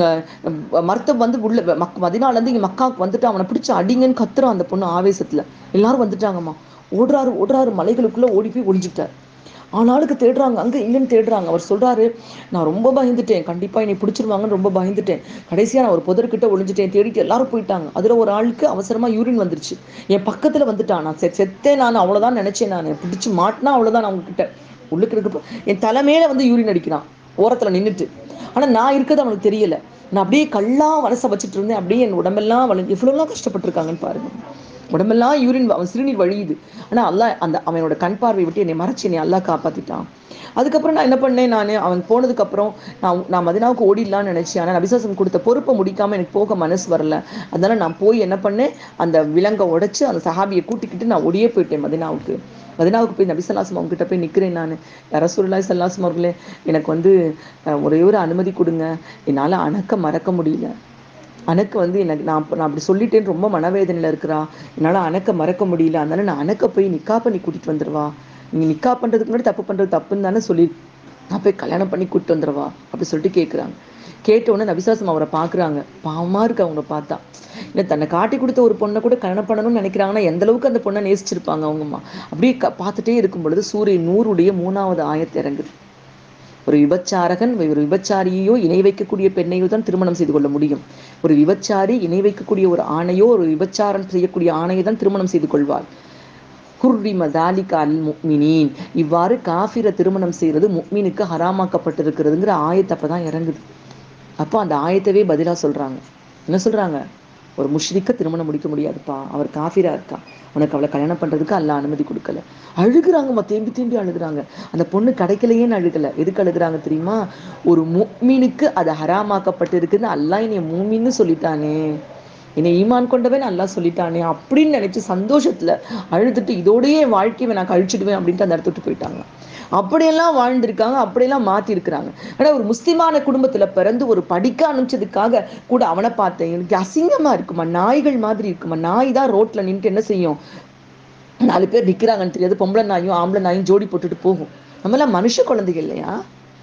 மர்த்தப் வந்து உள்ள மக் மதினால இருந்து இங்க மக்காவுக்கு வந்துட்டு அவனை பிடிச்சு அடிங்கன்னு கத்துறான் அந்த பொண்ணு ஆவேசத்துல எல்லாரும் வந்துட்டாங்கம்மா ஓடுறாரு ஓடுறாரு மலைகளுக்குள்ள ஓடி போய் ஒளிஞ்சுட்டார் ஆனாளுக்கு தேடுறாங்க அங்கே இங்கேன்னு தேடுறாங்க அவர் சொல்கிறாரு நான் ரொம்ப பயந்துட்டேன் கண்டிப்பாக என்னை பிடிச்சிருவாங்கன்னு ரொம்ப பயந்துட்டேன் கடைசியாக நான் ஒரு புதர்கிட்ட ஒளிஞ்சிட்டேன் தேடிட்டு எல்லாரும் போயிட்டாங்க அதில் ஒரு ஆளுக்கு அவசரமாக யூரின் வந்துருச்சு என் பக்கத்தில் வந்துட்டான் நான் செ செத்தேன் நான் அவ்வளோதான் நினச்சேன் நான் பிடிச்சி மாட்டினா அவ்வளோதான் நான் உங்ககிட்ட உள்ளுக்கு இருக்கப்போ என் தலைமையில வந்து யூரின் அடிக்கிறான் ஓரத்தில் நின்றுட்டு ஆனால் நான் இருக்கிறது அவனுக்கு தெரியல நான் அப்படியே கல்லா வலச வச்சுட்டு இருந்தேன் அப்படியே என் உடம்பெல்லாம் வளைஞ்சு இவ்வளோலாம் கஷ்டப்பட்டிருக்காங்கன்னு பாருங்க உடம்பெல்லாம் யூரின் அவன் சிறுநீர் வழியுது ஆனால் அல்லாஹ் அந்த அவனோட கண் பார்வை விட்டு என்னை மறைச்சு என்னை அல்லாஹ் காப்பாற்றிட்டான் அதுக்கப்புறம் நான் என்ன பண்ணேன் நான் அவன் போனதுக்கப்புறம் நான் நான் மதினாவுக்கு ஓடிடலான்னு நினச்சேன் ஆனால் நபிசாசம் கொடுத்த பொறுப்பை முடிக்காமல் எனக்கு போக மனசு வரல அதனால நான் போய் என்ன பண்ணேன் அந்த விலங்கை உடைச்சு அந்த சஹாபியை கூட்டிக்கிட்டு நான் ஓடியே போயிட்டேன் மதினாவுக்கு மதினாவுக்கு போய் நபிசல்லாசம் அவங்ககிட்ட போய் நிற்கிறேன் நான் ரசூல்லாய் சல்லாசம் அவர்களே எனக்கு வந்து அஹ், ஒரே ஒரு அனுமதி கொடுங்க என்னால் அணக்க மறக்க முடியல அணக்க வந்து எனக்கு நான் அப்ப- நான் அப்படி சொல்லிட்டேன்னு ரொம்ப மனவேதனையில் இருக்கிறா என்னால் அணக்க மறக்க முடியல அதனால நான் அணக்க போய் நிக்கா பண்ணி கூட்டிட்டு வந்துடுவா நீ நிக்கா பண்ணுறதுக்கு முன்னாடி தப்பு பண்ணுறது தப்புன்னு தானே சொல்லி நான் போய் கல்யாணம் பண்ணி கூட்டிட்டு வந்துடுவா அப்படி சொல்லிட்டு கேட்குறாங்க கேட்ட உடனே நபிசாசம் அவரை பார்க்குறாங்க பாவமாக இருக்கு அவங்கள பார்த்தா இல்லை தன்னை காட்டி கொடுத்த ஒரு பொண்ணை கூட கல்யாணம் பண்ணணும்னு நினைக்கிறாங்கன்னா எந்த அளவுக்கு அந்த பொண்ணை நேசிச்சிருப்பாங்க அவங்கம்மா அப்படியே க பார்த்துட்டே இருக்கும் பொழுது சூரியன் நூறுடைய மூணாவது ஆயத்து இறங்குது ஒரு விபச்சாரகன் ஒரு விபச்சாரியையோ இணை வைக்கக்கூடிய பெண்ணையோ தான் திருமணம் செய்து கொள்ள முடியும் ஒரு விபச்சாரி இணை வைக்கக்கூடிய ஒரு ஆணையோ ஒரு விபச்சாரம் செய்யக்கூடிய ஆணையை தான் திருமணம் செய்து கொள்வார் குர்ரிம தாலிக அல் முக்மினீன் இவ்வாறு காஃபிரை திருமணம் செய்யறது முக்மீனுக்கு ஹராமாக்கப்பட்டிருக்கிறதுங்கிற ஆயத்து அப்பதான் இறங்குது அப்போ அந்த ஆயத்தவே பதிலா சொல்றாங்க என்ன சொல்றாங்க ஒரு முஷ்ரிக்க திருமணம் முடிக்க முடியாதுப்பா அவர் காஃபிரா இருக்கா உனக்கு அவளை கல்யாணம் பண்றதுக்கு அல்ல அனுமதி கொடுக்கல அழுகுறாங்கம்மா தேம்பி தேம்பி அழுகுறாங்க அந்த பொண்ணு கிடைக்கலையேன்னு அழுகல எதுக்கு அழுகுறாங்க தெரியுமா ஒரு முக்மீனுக்கு அது ஹராமாக்கப்பட்டு இருக்குன்னு அல்லாஹ் என்னைய மூமின்னு சொல்லிட்டானே என்னை ஈமான் கொண்டவன் அல்லாஹ் சொல்லிட்டானே அப்படின்னு நினைச்சு சந்தோஷத்துல அழுதுட்டு இதோடயே என் வாழ்க்கையை நான் கழிச்சிடுவேன் அப்படின்ட்டு அந்த இடத்த விட்டு போயிட்டாங்க அப்படியெல்லாம் வாழ்ந்திருக்காங்க அப்படியெல்லாம் மாத்தி இருக்கிறாங்க ஆனா ஒரு முஸ்லிமான குடும்பத்துல பிறந்து ஒரு படிக்க அனுப்பிச்சதுக்காக கூட அவனை பார்த்தேன் எனக்கு அசிங்கமா இருக்குமா நாய்கள் மாதிரி இருக்குமா நாய் தான் ரோட்ல நின்னுட்டு என்ன செய்யும் நாலு பேர் நிக்கிறாங்கன்னு தெரியாது பொம்பளை நாயும் ஆம்பளை நாயும் ஜோடி போட்டுட்டு போகும் நம்மளாம் மனுஷ குழந்தைகள் இல்லையா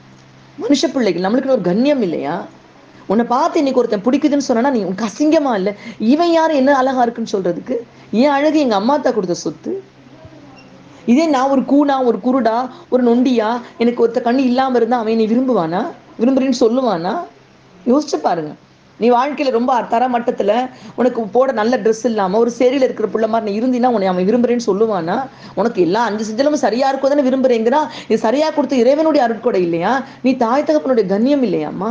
மனுஷ பிள்ளைகள் நம்மளுக்குன்னு ஒரு கண்ணியம் இல்லையா உன்னை பார்த்து இன்னைக்கு ஒருத்தன் பிடிக்குதுன்னு சொன்னா நீ உனக்கு அசிங்கமா இல்லை இவன் யாரு என்ன அழகா இருக்குன்னு சொல்றதுக்கு ஏன் அழகு எங்க அம்மா அத்தா கொடுத்த சொத்து இதே நான் ஒரு கூனா ஒரு குருடா ஒரு நொண்டியா எனக்கு ஒருத்த கண்ணு இல்லாம இருந்தா அவன் நீ விரும்புவானா விரும்புறேன்னு சொல்லுவானா யோசிச்சு பாருங்க நீ வாழ்க்கையில ரொம்ப தர மட்டத்துல உனக்கு போட நல்ல ட்ரெஸ் இல்லாம ஒரு சேரியில இருக்கிற புள்ள மாதிரி நீ இருந்தீன்னா உன்னை அவன் விரும்புறேன்னு சொல்லுவானா உனக்கு எல்லா அஞ்சு செஞ்சலும் சரியா இருக்கும் தானே விரும்புறேங்கிறா இது சரியா கொடுத்த இறைவனுடைய அருட்கொடை இல்லையா நீ தாய் தகப்பனுடைய கண்ணியம் இல்லையாம்மா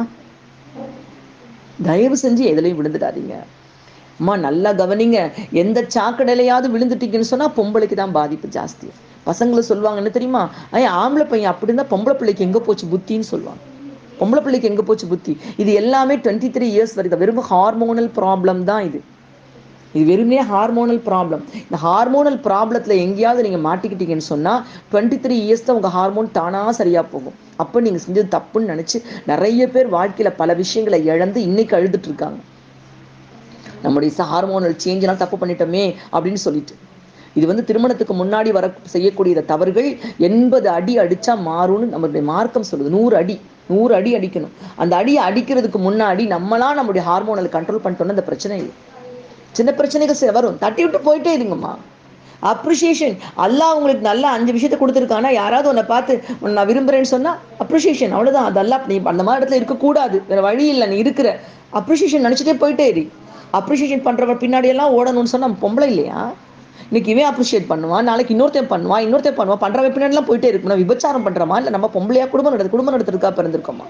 தயவு செஞ்சு எதுலையும் விழுந்துடாதீங்க அம்மா நல்லா கவனிங்க எந்த சாக்கடையிலையாவது விழுந்துட்டீங்கன்னு சொன்னா பொம்பளைக்கு தான் பாதிப்பு ஜாஸ்தி பசங்களை சொல்லுவாங்க என்ன தெரியுமா ஐயா ஆம்பளை பையன் அப்படி இருந்தா பொம்பளை பிள்ளைக்கு எங்க போச்சு புத்தின்னு சொல்லுவாங்க பொம்பளை பிள்ளைக்கு எங்க போச்சு புத்தி இது எல்லாமே டுவெண்ட்டி த்ரீ இயர்ஸ் வரைக்கும் வெறும் ஹார்மோனல் ப்ராப்ளம் தான் இது இது வெறுமனே ஹார்மோனல் ப்ராப்ளம் இந்த ஹார்மோனல் ப்ராப்ளத்தில் எங்கேயாவது நீங்கள் மாட்டிக்கிட்டீங்கன்னு சொன்னால் டுவெண்ட்டி த்ரீ இயர்ஸ் தான் உங்கள் ஹார்மோன் தானாக சரியாக போகும் அப்போ நீங்கள் செஞ்சது தப்புன்னு நினச்சி நிறைய பேர் வாழ்க்கையில் பல விஷயங்களை இழந்து இன்னைக்கு அழுதுட்டு இருக்காங்க நம்முடைய ஹார்மோனல் சேஞ்சினால் தப்பு பண்ணிட்டோமே அப்படின்னு சொல்லிட்டு இது வந்து திருமணத்துக்கு முன்னாடி வர செய்யக்கூடிய இந்த தவறுகள் எண்பது அடி அடிச்சா மாறும்னு நம்மளுடைய மார்க்கம் சொல்லுது நூறு அடி நூறு அடி அடிக்கணும் அந்த அடியை அடிக்கிறதுக்கு முன்னாடி நம்மளா நம்முடைய ஹார்மோனல் கண்ட்ரோல் பண்ணிட்டோம்னா இந்த பிரச்சனை இல்லை சின்ன பிரச்சனைகள் சில வரும் தட்டி விட்டு போயிட்டே இருங்கம்மா அப்ரிசியேஷன் அல்லாஹ் உங்களுக்கு நல்ல அஞ்சு விஷயத்தை கொடுத்துருக்கானா யாராவது உன்னை பார்த்து உன்னை நான் விரும்புறேன்னு சொன்னா அப்ரிசியேஷன் அவ்வளவுதான் அதெல்லாம் நீ அந்த மாதிரி இடத்துல இருக்கக்கூடாது வேற வழி இல்லை நீ இருக்கிற அப்ரிசியேஷன் நினைச்சிட்டே போயிட்டே இரு அப்ரிசியேஷன் பண்றவ பின்னாடி எல்லாம் ஓடணும்னு சொன்னா நம்ம பொம்பளை இல்லையா இன்னைக்கு இவன் அப்ரிஷியேட் பண்ணுவான் நாளைக்கு இன்னொருத்தன் பண்ணுவான் இன்னொருத்தன் பண்ணுவான் பண்றவன் பின்னாடி எல்லாம் போயிட்டே இருக்கணும் விபச்சாரம் பண்றோமா இல்ல நம்ம பொம்பளையா குடும்பம் நடத்து குடும்பம் நடத்துறதுக்கா பிறந்திருக்கோமா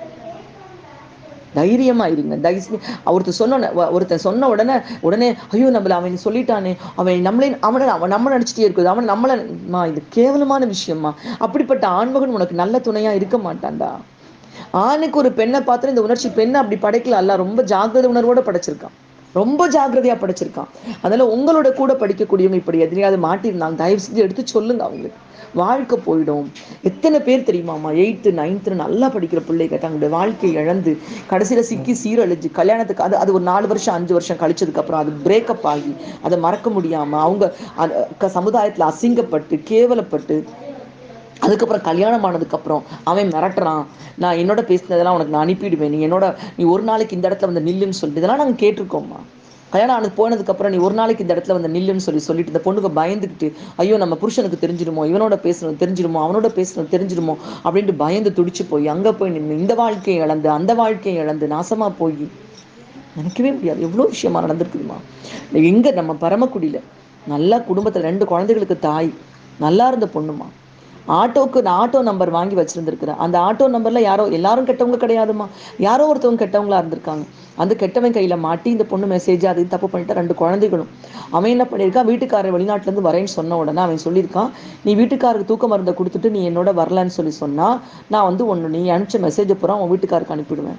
தைரியமா இருங்க தயவு ஒருத்தர் சொன்ன ஒருத்தன் சொன்ன உடனே உடனே ஐயோ நம்மள அவன் சொல்லிட்டானே அவன் நம்மளே அவனை அவன் நம்ம நினைச்சிட்டே இருக்குது அவன் நம்மள மா இது கேவலமான விஷயமா அப்படிப்பட்ட ஆண்மகன் உனக்கு நல்ல துணையா இருக்க மாட்டான்டா ஆணுக்கு ஒரு பெண்ணை பார்த்து இந்த உணர்ச்சி பெண்ணை அப்படி படைக்கல அல்ல ரொம்ப ஜாகிரதை உணர்வோட படைச்சிருக்கான் ரொம்ப ஜாக்கிரதையா படிச்சிருக்கான் அதனால உங்களோட கூட படிக்கக்கூடியவங்க இப்படி எதிரியாவது மாட்டியிருந்தாங்க தயவு செஞ்சு எடுத்து சொல்லுங்க அவங்களுக்கு வாழ்க்கை போயிடும் எத்தனை பேர் தெரியுமாமா எயித்து நைன்த்து நல்லா படிக்கிற பிள்ளைங்க தங்களுடைய வாழ்க்கையை இழந்து கடைசியில சிக்கி சீரழிஞ்சு கல்யாணத்துக்கு அது அது ஒரு நாலு வருஷம் அஞ்சு வருஷம் கழிச்சதுக்கு அப்புறம் அது பிரேக்கப் ஆகி அதை மறக்க முடியாம அவங்க அந்த சமுதாயத்துல அசிங்கப்பட்டு கேவலப்பட்டு அதுக்கப்புறம் கல்யாணம் ஆனதுக்கப்புறம் அவன் மிரட்டுறான் நான் என்னோட பேசினதெல்லாம் உனக்கு நான் அனுப்பிடுவேன் நீ என்னோட நீ ஒரு நாளைக்கு இந்த இடத்துல வந்து நில்லுன்னு சொல்லிட்டு இதெல்லாம் நாங்கள் கேட்டிருக்கோம்மா கல்யாணம் ஆனது போனதுக்கப்புறம் நீ ஒரு நாளைக்கு இந்த இடத்துல வந்து நில்லுன்னு சொல்லி சொல்லிட்டு இந்த பொண்ணுக்கு பயந்துக்கிட்டு ஐயோ நம்ம புருஷனுக்கு தெரிஞ்சிருமோ இவனோட பேசணும் தெரிஞ்சிருமோ அவனோட பேசணும் தெரிஞ்சிருமோ அப்படின்ட்டு பயந்து துடிச்சு போய் அங்கே போய் நின்று இந்த வாழ்க்கையை இழந்து அந்த வாழ்க்கையை இழந்து நாசமாக போய் நினைக்கவே முடியாது எவ்வளோ விஷயமா நடந்திருக்குதுமா எங்கே நம்ம பரமக்குடியில் நல்லா குடும்பத்தில் ரெண்டு குழந்தைகளுக்கு தாய் நல்லா இருந்த பொண்ணுமா ஆட்டோக்கு நான் ஆட்டோ நம்பர் வாங்கி வச்சிருந்துருக்கிறேன் அந்த ஆட்டோ நம்பர்ல யாரோ எல்லாரும் கெட்டவங்க கிடையாதுமா யாரோ ஒருத்தவங்க கெட்டவங்களா இருந்திருக்காங்க அந்த கெட்டவன் கையில மாட்டி இந்த பொண்ணு மெசேஜ் அது இது தப்பு பண்ணிட்டு ரெண்டு குழந்தைகளும் அவன் என்ன பண்ணியிருக்கான் வீட்டுக்காரர் வெளிநாட்டுல இருந்து வரேன்னு சொன்ன உடனே அவன் சொல்லியிருக்கான் நீ வீட்டுக்காரருக்கு தூக்க மருந்தை கொடுத்துட்டு நீ என்னோட வரலன்னு சொல்லி சொன்னா நான் வந்து ஒன்று நீ அனுப்பிச்ச மெசேஜ் பூரா உன் வீட்டுக்காருக்கு அனுப்பிடுவேன்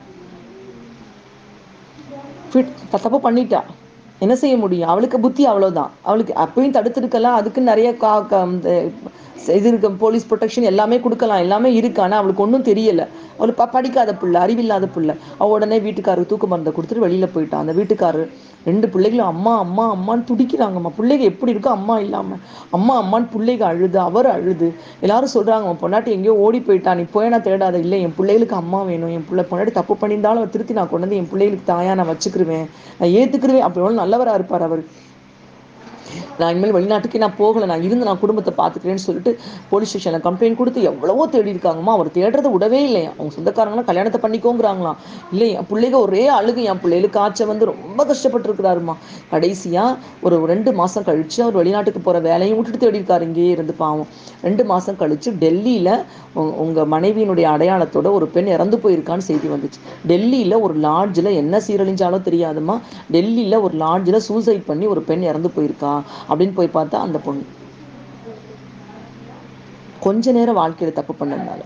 fit- த- தப்பு பண்ணிட்டா என்ன செய்ய முடியும் அவளுக்கு புத்தி அவ்வளவுதான் அவளுக்கு அப்பயும் தடுத்திருக்கலாம் அதுக்கு நிறைய கா கா- இந்த இது இருக்கு போலீஸ் ப்ரொடெக்ஷன் எல்லாமே கொடுக்கலாம் எல்லாமே இருக்கு ஆனா அவளுக்கு ஒன்றும் தெரியல அவளுக்கு ப- படிக்காத பிள்ளை அறிவில்லாத பிள்ளை அவ உடனே வீட்டுக்காரருக்கு தூக்க மருந்தை கொடுத்துட்டு வெளியில போயிட்டான் அந்த வீட்டுக்காரர் ரெண்டு பிள்ளைகளும் அம்மா அம்மா அம்மான்னு துடிக்கிறாங்கம்மா பிள்ளைங்க எப்படி இருக்கோ அம்மா இல்லாம அம்மா அம்மான்னு பிள்ளைங்க அழுது அவர் அழுது எல்லாரும் சொல்றாங்க உன் பொண்டாட்டி எங்கேயோ ஓடி போயிட்டா நீ போயினா தேடாத இல்லை என் பிள்ளைகளுக்கு அம்மா வேணும் என் பிள்ளை பொண்டாட்டி தப்பு பண்ணியிருந்தாலும் அவர் திருத்தி நான் கொண்டு வந்து என் பிள்ளைகளுக்கு தாயா நான் வச்சுக்கிருவேன் நான் ஏத்துக்கிருவேன் அப்படி எவ்வளவு நல்லவரா இருப்பார் அவர் நான் இனிமேல் வெளிநாட்டுக்கு நான் போகல நான் இருந்து நான் குடும்பத்தை பார்த்துக்கிறேன்னு சொல்லிட்டு போலீஸ் ஸ்டேஷனில் கம்ப்ளைண்ட் கொடுத்து எவ்வளவோ தேடி இருக்காங்கம்மா அவர் தேடுறதை விடவே இல்லையா அவங்க சொந்தக்காரங்களாம் கல்யாணத்தை பண்ணிக்கோங்கிறாங்களாம் இல்லை என் பிள்ளைங்க ஒரே அழுகு என் பிள்ளைகளுக்கு காய்ச்சல் வந்து ரொம்ப கஷ்டப்பட்டு இருக்கிறாருமா கடைசியா ஒரு ரெண்டு மாசம் கழிச்சு அவர் வெளிநாட்டுக்கு போற வேலையும் விட்டுட்டு தேடி இருக்காரு இங்கேயே இருந்து பாவம் ரெண்டு மாசம் கழிச்சு டெல்லியில உ- உங்க மனைவியினுடைய அடையாளத்தோட ஒரு பெண் இறந்து போயிருக்கான்னு செய்தி வந்துச்சு டெல்லியில ஒரு லாட்ஜில் என்ன சீரழிஞ்சாலும் தெரியாதுமா டெல்லியில ஒரு லாட்ஜில் சூசைட் பண்ணி ஒரு பெண் இறந்து போயிருக்கா அப்படின்னு போய் பார்த்தா அந்த பொண்ணு கொஞ்ச நேரம் வாழ்க்கையில தப்பு பண்ணதுனால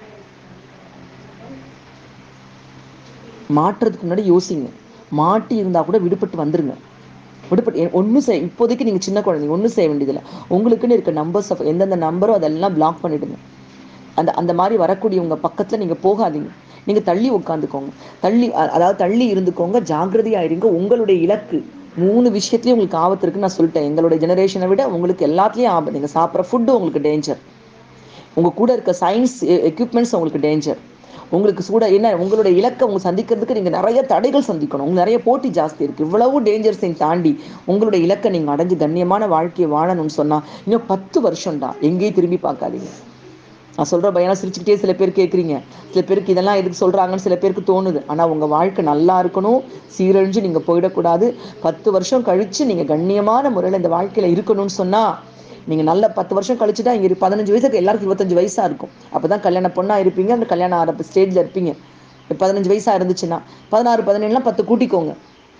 மாற்றுறதுக்கு முன்னாடி யோசிங்க மாட்டி இருந்தா கூட விடுபட்டு வந்துருங்க விடுபட்டு ஒன்றும் செய்ய இப்போதைக்கு நீங்க சின்ன குழந்தைங்க ஒன்றும் செய்ய வேண்டியதில்லை உங்களுக்குன்னு இருக்க நம்பர்ஸ் எந்தெந்த நம்பரோ அதெல்லாம் பிளாக் பண்ணிடுங்க அந்த அந்த மாதிரி வரக்கூடியவங்க பக்கத்துல நீங்க போகாதீங்க நீங்க தள்ளி உட்காந்துக்கோங்க தள்ளி அ- அதாவது தள்ளி இருந்துக்கோங்க ஜாக்கிரதையா இருங்க உங்களுடைய இலக்கு மூணு விஷயத்துலயும் உங்களுக்கு ஆபத்து இருக்குன்னு நான் சொல்லிட்டேன் எங்களுடைய ஜெனரேஷனை விட உங்களுக்கு எல்லாத்துலயும் ஆபத்து நீங்க சாப்பிட்ற ஃபுட்டு உங்களுக்கு டேஞ்சர் உங்க கூட இருக்க சயின்ஸ் எக்யூப்மெண்ட்ஸ் உங்களுக்கு டேஞ்சர் உங்களுக்கு சூட என்ன உங்களுடைய இலக்கை உங்க சந்திக்கிறதுக்கு நீங்க நிறைய தடைகள் சந்திக்கணும் உங்களுக்கு நிறைய போட்டி ஜாஸ்தி இருக்கு இவ்வளவு டேஞ்சர்ஸையும் தாண்டி உங்களுடைய இலக்கை நீங்க அடைஞ்சு கண்ணியமான வாழ்க்கையை வாழணும்னு சொன்னா இன்னும் பத்து வருஷம்டா எங்கேயும் திரும்பி பார்க்காதீங்க நான் சொல்ற பையனா சிரிச்சுக்கிட்டே சில பேர் கேட்குறீங்க சில பேருக்கு இதெல்லாம் எதுக்கு சொல்றாங்கன்னு சில பேருக்கு தோணுது ஆனா உங்க வாழ்க்கை நல்லா இருக்கணும் சீரழிஞ்சு நீங்க போயிடக்கூடாது பத்து வருஷம் கழிச்சு நீங்க கண்ணியமான முறையில் இந்த வாழ்க்கையில இருக்கணும்னு சொன்னா நீங்க நல்ல பத்து வருஷம் கழிச்சுட்டா இங்க இரு- பதினஞ்சு வயசுக்கு எல்லாருக்கும் இருபத்தஞ்சு வயசா இருக்கும் அப்பதான் கல்யாண பொண்ணா இருப்பீங்க அந்த கல்யாணம் ஆரம்ப ஸ்டேஜ்ல இருப்பீங்க பதினஞ்சு வயசா இருந்துச்சுன்னா பதினாறு பதினேழுலாம் பத்து கூட்டிக்கோங்க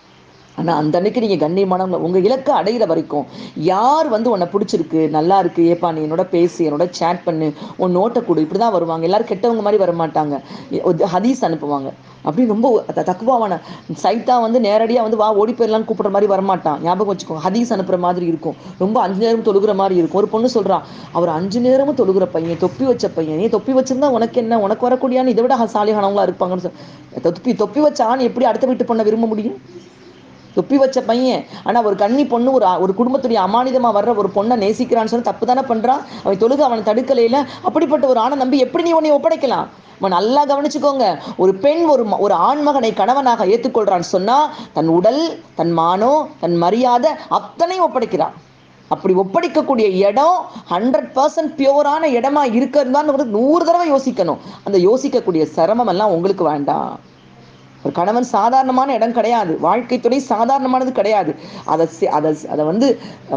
ஆனா அந்த அன்னைக்கு நீங்க கண்ணியமானவங்க உங்க இலக்கை அடையிற வரைக்கும் யார் வந்து உன்னை பிடிச்சிருக்கு நல்லா இருக்கு ஏப்பா நீ என்னோட பேசு என்னோட சேட் பண்ணு உன் நோட்டை கொடு இப்படிதான் வருவாங்க எல்லாரும் கெட்டவங்க மாதிரி வர மாட்டாங்க எ- ஒரு ஹதீஸ் அனுப்புவாங்க அப்படி ரொம்ப த- தக்குவாவான சைத்தா வந்து நேரடியா வந்து வா ஓடி போயிடலாம்னு கூப்பிடுற மாதிரி வரமாட்டான் ஞாபகம் வச்சுக்கோங்க ஹதீஸ் அனுப்புற மாதிரி இருக்கும் ரொம்ப அஞ்சு நேரம் தொழுகிற மாதிரி இருக்கும் ஒரு பொண்ணு சொல்றா அவர் அஞ்சு நேரமும் தொழுகிற பையன் தொப்பி வச்ச பையன் நீ தொப்பி வச்சிருந்தா உனக்கு என்ன உனக்கு வரக்கூடியான்னு இதை விட சாலிகானவங்களா இருப்பாங்கன்னு சொல் தொப்பி தொப்பி வச்ச ஆண் எப்படி அடுத்த வீட்டு பொண்ணை விரும்ப முடியும் தொப்பி வச்ச பையன் ஆனா ஒரு கன்னி பொண்ணு ஒரு ஒரு குடும்பத்துடைய அமானிதமா வர்ற ஒரு பொண்ணை நேசிக்கிறான்னு சொல்லி தப்பு தானே பண்றான் அவன் தொழுக அவனை தடுக்கலையில அப்படிப்பட்ட ஒரு ஆணை நம்பி எப்படி நீ உன்னை ஒப்படைக்கலாம் அவன் நல்லா கவனிச்சுக்கோங்க ஒரு பெண் ஒரு ம- ஒரு ஆண்மகனை கணவனாக ஏற்றுக்கொள்றான்னு சொன்னா தன் உடல் தன் மானம் தன் மரியாதை அத்தனையும் ஒப்படைக்கிறான் அப்படி ஒப்படைக்கக்கூடிய இடம் ஹண்ட்ரட் பர்சன்ட் பியூரான இடமா இருக்கிறதான்னு ஒரு நூறு தடவை யோசிக்கணும் அந்த யோசிக்கக்கூடிய சிரமம் எல்லாம் உங்களுக்கு வேண்டாம் ஒரு கணவன் சாதாரணமான இடம் கிடையாது வாழ்க்கை துணை சாதாரணமானது கிடையாது அதை செ- அதை அதை வந்து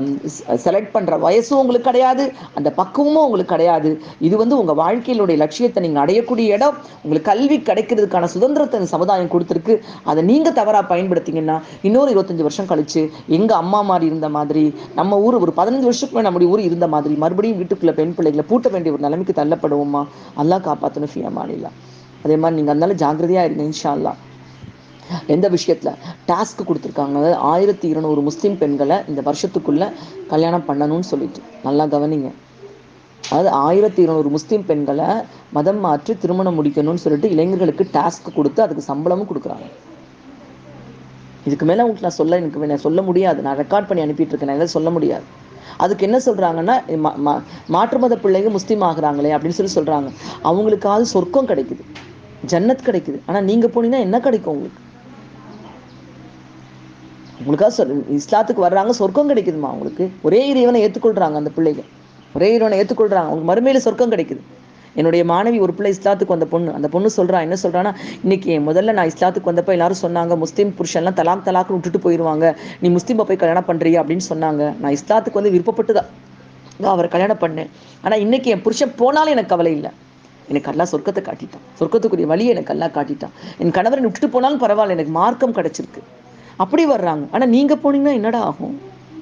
செலக்ட் பண்ற வயசும் உங்களுக்கு கிடையாது அந்த பக்குவமும் உங்களுக்கு கிடையாது இது வந்து உங்க வாழ்க்கையினுடைய லட்சியத்தை நீங்க அடையக்கூடிய இடம் உங்களுக்கு கல்வி கிடைக்கிறதுக்கான சுதந்திரத்தை இந்த சமுதாயம் கொடுத்துருக்கு அதை நீங்க தவறா பயன்படுத்திங்கன்னா இன்னொரு இருபத்தஞ்சு வருஷம் கழிச்சு எங்க அம்மா மாதிரி இருந்த மாதிரி நம்ம ஊர் ஒரு பதினஞ்சு வருஷத்துக்கு முன்னாடி நம்முடைய ஊர் இருந்த மாதிரி மறுபடியும் வீட்டுக்குள்ள பெண் பிள்ளைகளை பூட்ட வேண்டிய ஒரு நிலைமைக்கு தள்ளப்படுவோமா அல்லாஹ் காப்பாற்றணும் ஃபியமானில்லா அதே மாதிரி நீங்க அதனால ஜாக்கிரதையா இருங்க இன்ஷா அல்லாஹ் எந்த விஷயத்துல டாஸ்க் கொடுத்துருக்காங்க அதாவது ஆயிரத்தி இருநூறு முஸ்லீம் பெண்களை இந்த வருஷத்துக்குள்ள கல்யாணம் பண்ணணும்னு சொல்லிட்டு நல்லா கவனிங்க அதாவது ஆயிரத்தி இருநூறு முஸ்லீம் பெண்களை மதம் மாற்றி திருமணம் முடிக்கணும்னு சொல்லிட்டு இளைஞர்களுக்கு டாஸ்க் கொடுத்து அதுக்கு சம்பளமும் கொடுக்குறாங்க இதுக்கு மேல உங்களுக்கு நான் சொல்ல எனக்கு நான் சொல்ல முடியாது நான் ரெக்கார்ட் பண்ணி அனுப்பிட்டு இருக்கேன் என்னால சொல்ல முடியாது அதுக்கு என்ன சொல்றாங்கன்னா ம- ம- மாற்று மத பிள்ளைங்க முஸ்லீம் ஆகுறாங்களே அப்படின்னு சொல்லி சொல்றாங்க அவங்களுக்காவது சொர்க்கம் கிடைக்குது ஜன்னத் கிடைக்குது ஆனா நீங்க போனீங்கன்னா என்ன கிடைக்கும் உங்களுக்கு உங்களுக்காக சொல் இஸ்லாத்துக்கு வர்றாங்க சொர்க்கம் கிடைக்குதுமா அவங்களுக்கு ஒரே இறைவனை ஏற்றுக்கொள்றாங்க அந்த பிள்ளைங்க ஒரே இறைவனை ஏற்றுக்கொள்றாங்க அவங்களுக்கு மறுமையில சொர்க்கம் கிடைக்குது என்னுடைய மாணவி ஒரு பிள்ளை இஸ்லாத்துக்கு வந்த பொண்ணு அந்த பொண்ணு சொல்றா என்ன சொல்றான்னா இன்னைக்கு முதல்ல நான் இஸ்லாத்துக்கு வந்தப்ப எல்லாரும் சொன்னாங்க முஸ்லீம் புருஷன்லாம் தலாக் தலாக்னு விட்டுட்டு போயிடுவாங்க நீ முஸ்லீமை போய் கல்யாணம் பண்றியா அப்படின்னு சொன்னாங்க நான் இஸ்லாத்துக்கு வந்து விருப்பப்பட்டு தான் நான் அவரை கல்யாணம் பண்ணேன் ஆனா இன்னைக்கு என் புருஷன் போனாலும் எனக்கு கவலை இல்லை எனக்கு எல்லாம் சொர்க்கத்தை காட்டிட்டான் சொர்க்கத்துக்குரிய வழியை எனக்கு எல்லாம் காட்டிட்டான் என் கணவரை விட்டுட்டு போனாலும் பரவாயில்ல எனக்கு மார்க்கம் கிடைச்சிருக்கு அப்படி வர்றாங்க ஆனா நீங்க போனீங்கன்னா என்னடா ஆகும்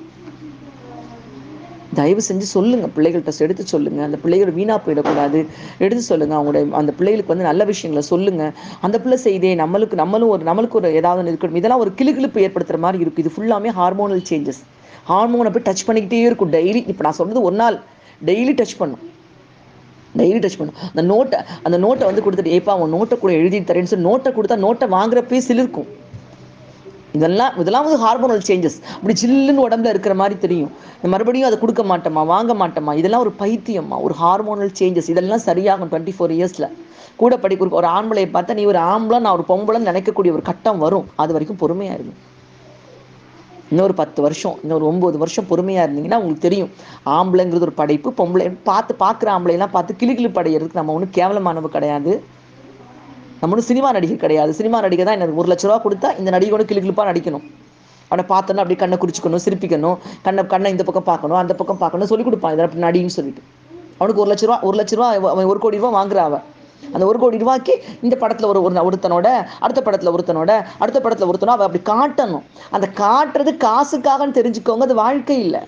தயவு செஞ்சு சொல்லுங்க பிள்ளைகள்கிட்ட எடுத்து சொல்லுங்க அந்த பிள்ளைகள் வீணா போயிடக்கூடாது எடுத்து சொல்லுங்க அவங்களுடைய அந்த பிள்ளைகளுக்கு வந்து நல்ல விஷயங்களை சொல்லுங்க அந்த பிள்ளை செய்தே நம்மளுக்கு நம்மளும் ஒரு நம்மளுக்கு ஒரு ஏதாவது ஒண்ணு இருக்கணும் இதெல்லாம் ஒரு கிளுகிழுப்பு ஏற்படுத்துற மாதிரி இருக்கு இது ஃபுல்லாமே ஹார்மோனல் சேஞ்சஸ் ஹார்மோனை போய் டச் பண்ணிக்கிட்டே இருக்கும் டெய்லி இப்போ நான் சொல்றது ஒரு நாள் டெய்லி டச் பண்ணும் டெய்லி டச் பண்ணும் அந்த நோட்டை அந்த நோட்டை வந்து கொடுத்துட்டு ஏப்பா உன் நோட்டை கூட எழுதி தரேன்னு சொல்லி நோட்டை கொடுத்தா நோட்டை வாங்குறப்பே சிலிர்க்கும் இதெல்லாம் இதெல்லாம் வந்து ஹார்மோனல் சேஞ்சஸ் அப்படி சில்லுன்னு உடம்புல இருக்கிற மாதிரி தெரியும் மறுபடியும் அதை கொடுக்க மாட்டோமா வாங்க மாட்டோமா இதெல்லாம் ஒரு பைத்தியம்மா ஒரு ஹார்மோனல் சேஞ்சஸ் இதெல்லாம் சரியாகும் டுவெண்ட்டி ஃபோர் இயர்ஸில் கூட படிக்க ஒரு ஆம்பளையை பார்த்தா நீ ஒரு ஆம்பளை நான் ஒரு பொம்பளைன்னு நினைக்கக்கூடிய ஒரு கட்டம் வரும் அது வரைக்கும் பொறுமையா இருக்கும் இன்னொரு பத்து வருஷம் இன்னொரு ஒன்பது வருஷம் பொறுமையா இருந்தீங்கன்னா உங்களுக்கு தெரியும் ஆம்பளைங்கிறது ஒரு படைப்பு பொம்பளை பார்த்து பார்க்குற ஆம்பளைலாம் பார்த்து கிளி படையிறதுக்கு நம்ம ஒன்றும் கேவலமானவு கிடையாது நம்ம ஒன்றும் சினிமா நடிகை கிடையாது சினிமா நடிகை தான் எனக்கு ஒரு லட்ச ரூபா கொடுத்தா இந்த நடிகையோட கிளிகிளிப்பா நடிக்கணும் அவனை பார்த்தோன்னா அப்படியே கண்ணை குறிச்சிக்கணும் சிரிப்பிக்கணும் கண்ணை கண்ணை இந்த பக்கம் பார்க்கணும் அந்த பக்கம் பார்க்கணும் சொல்லி கொடுப்பான் இதை அப்படி நடின்னு சொல்லிட்டு அவனுக்கு ஒரு லட்ச ரூபா ஒரு லட்ச ரூபா அவன் ஒரு கோடி ரூபா வாங்குறா அவ அந்த ஒரு கோடி ரூபாய்க்கு இந்த படத்துல ஒரு ஒரு ஒருத்தனோட அடுத்த படத்துல ஒருத்தனோட அடுத்த படத்துல ஒருத்தனோ அவ அப்படி காட்டணும் அந்த காட்டுறது காசுக்காகன்னு தெரிஞ்சுக்கோங்க அது வாழ்க்கை இல்லை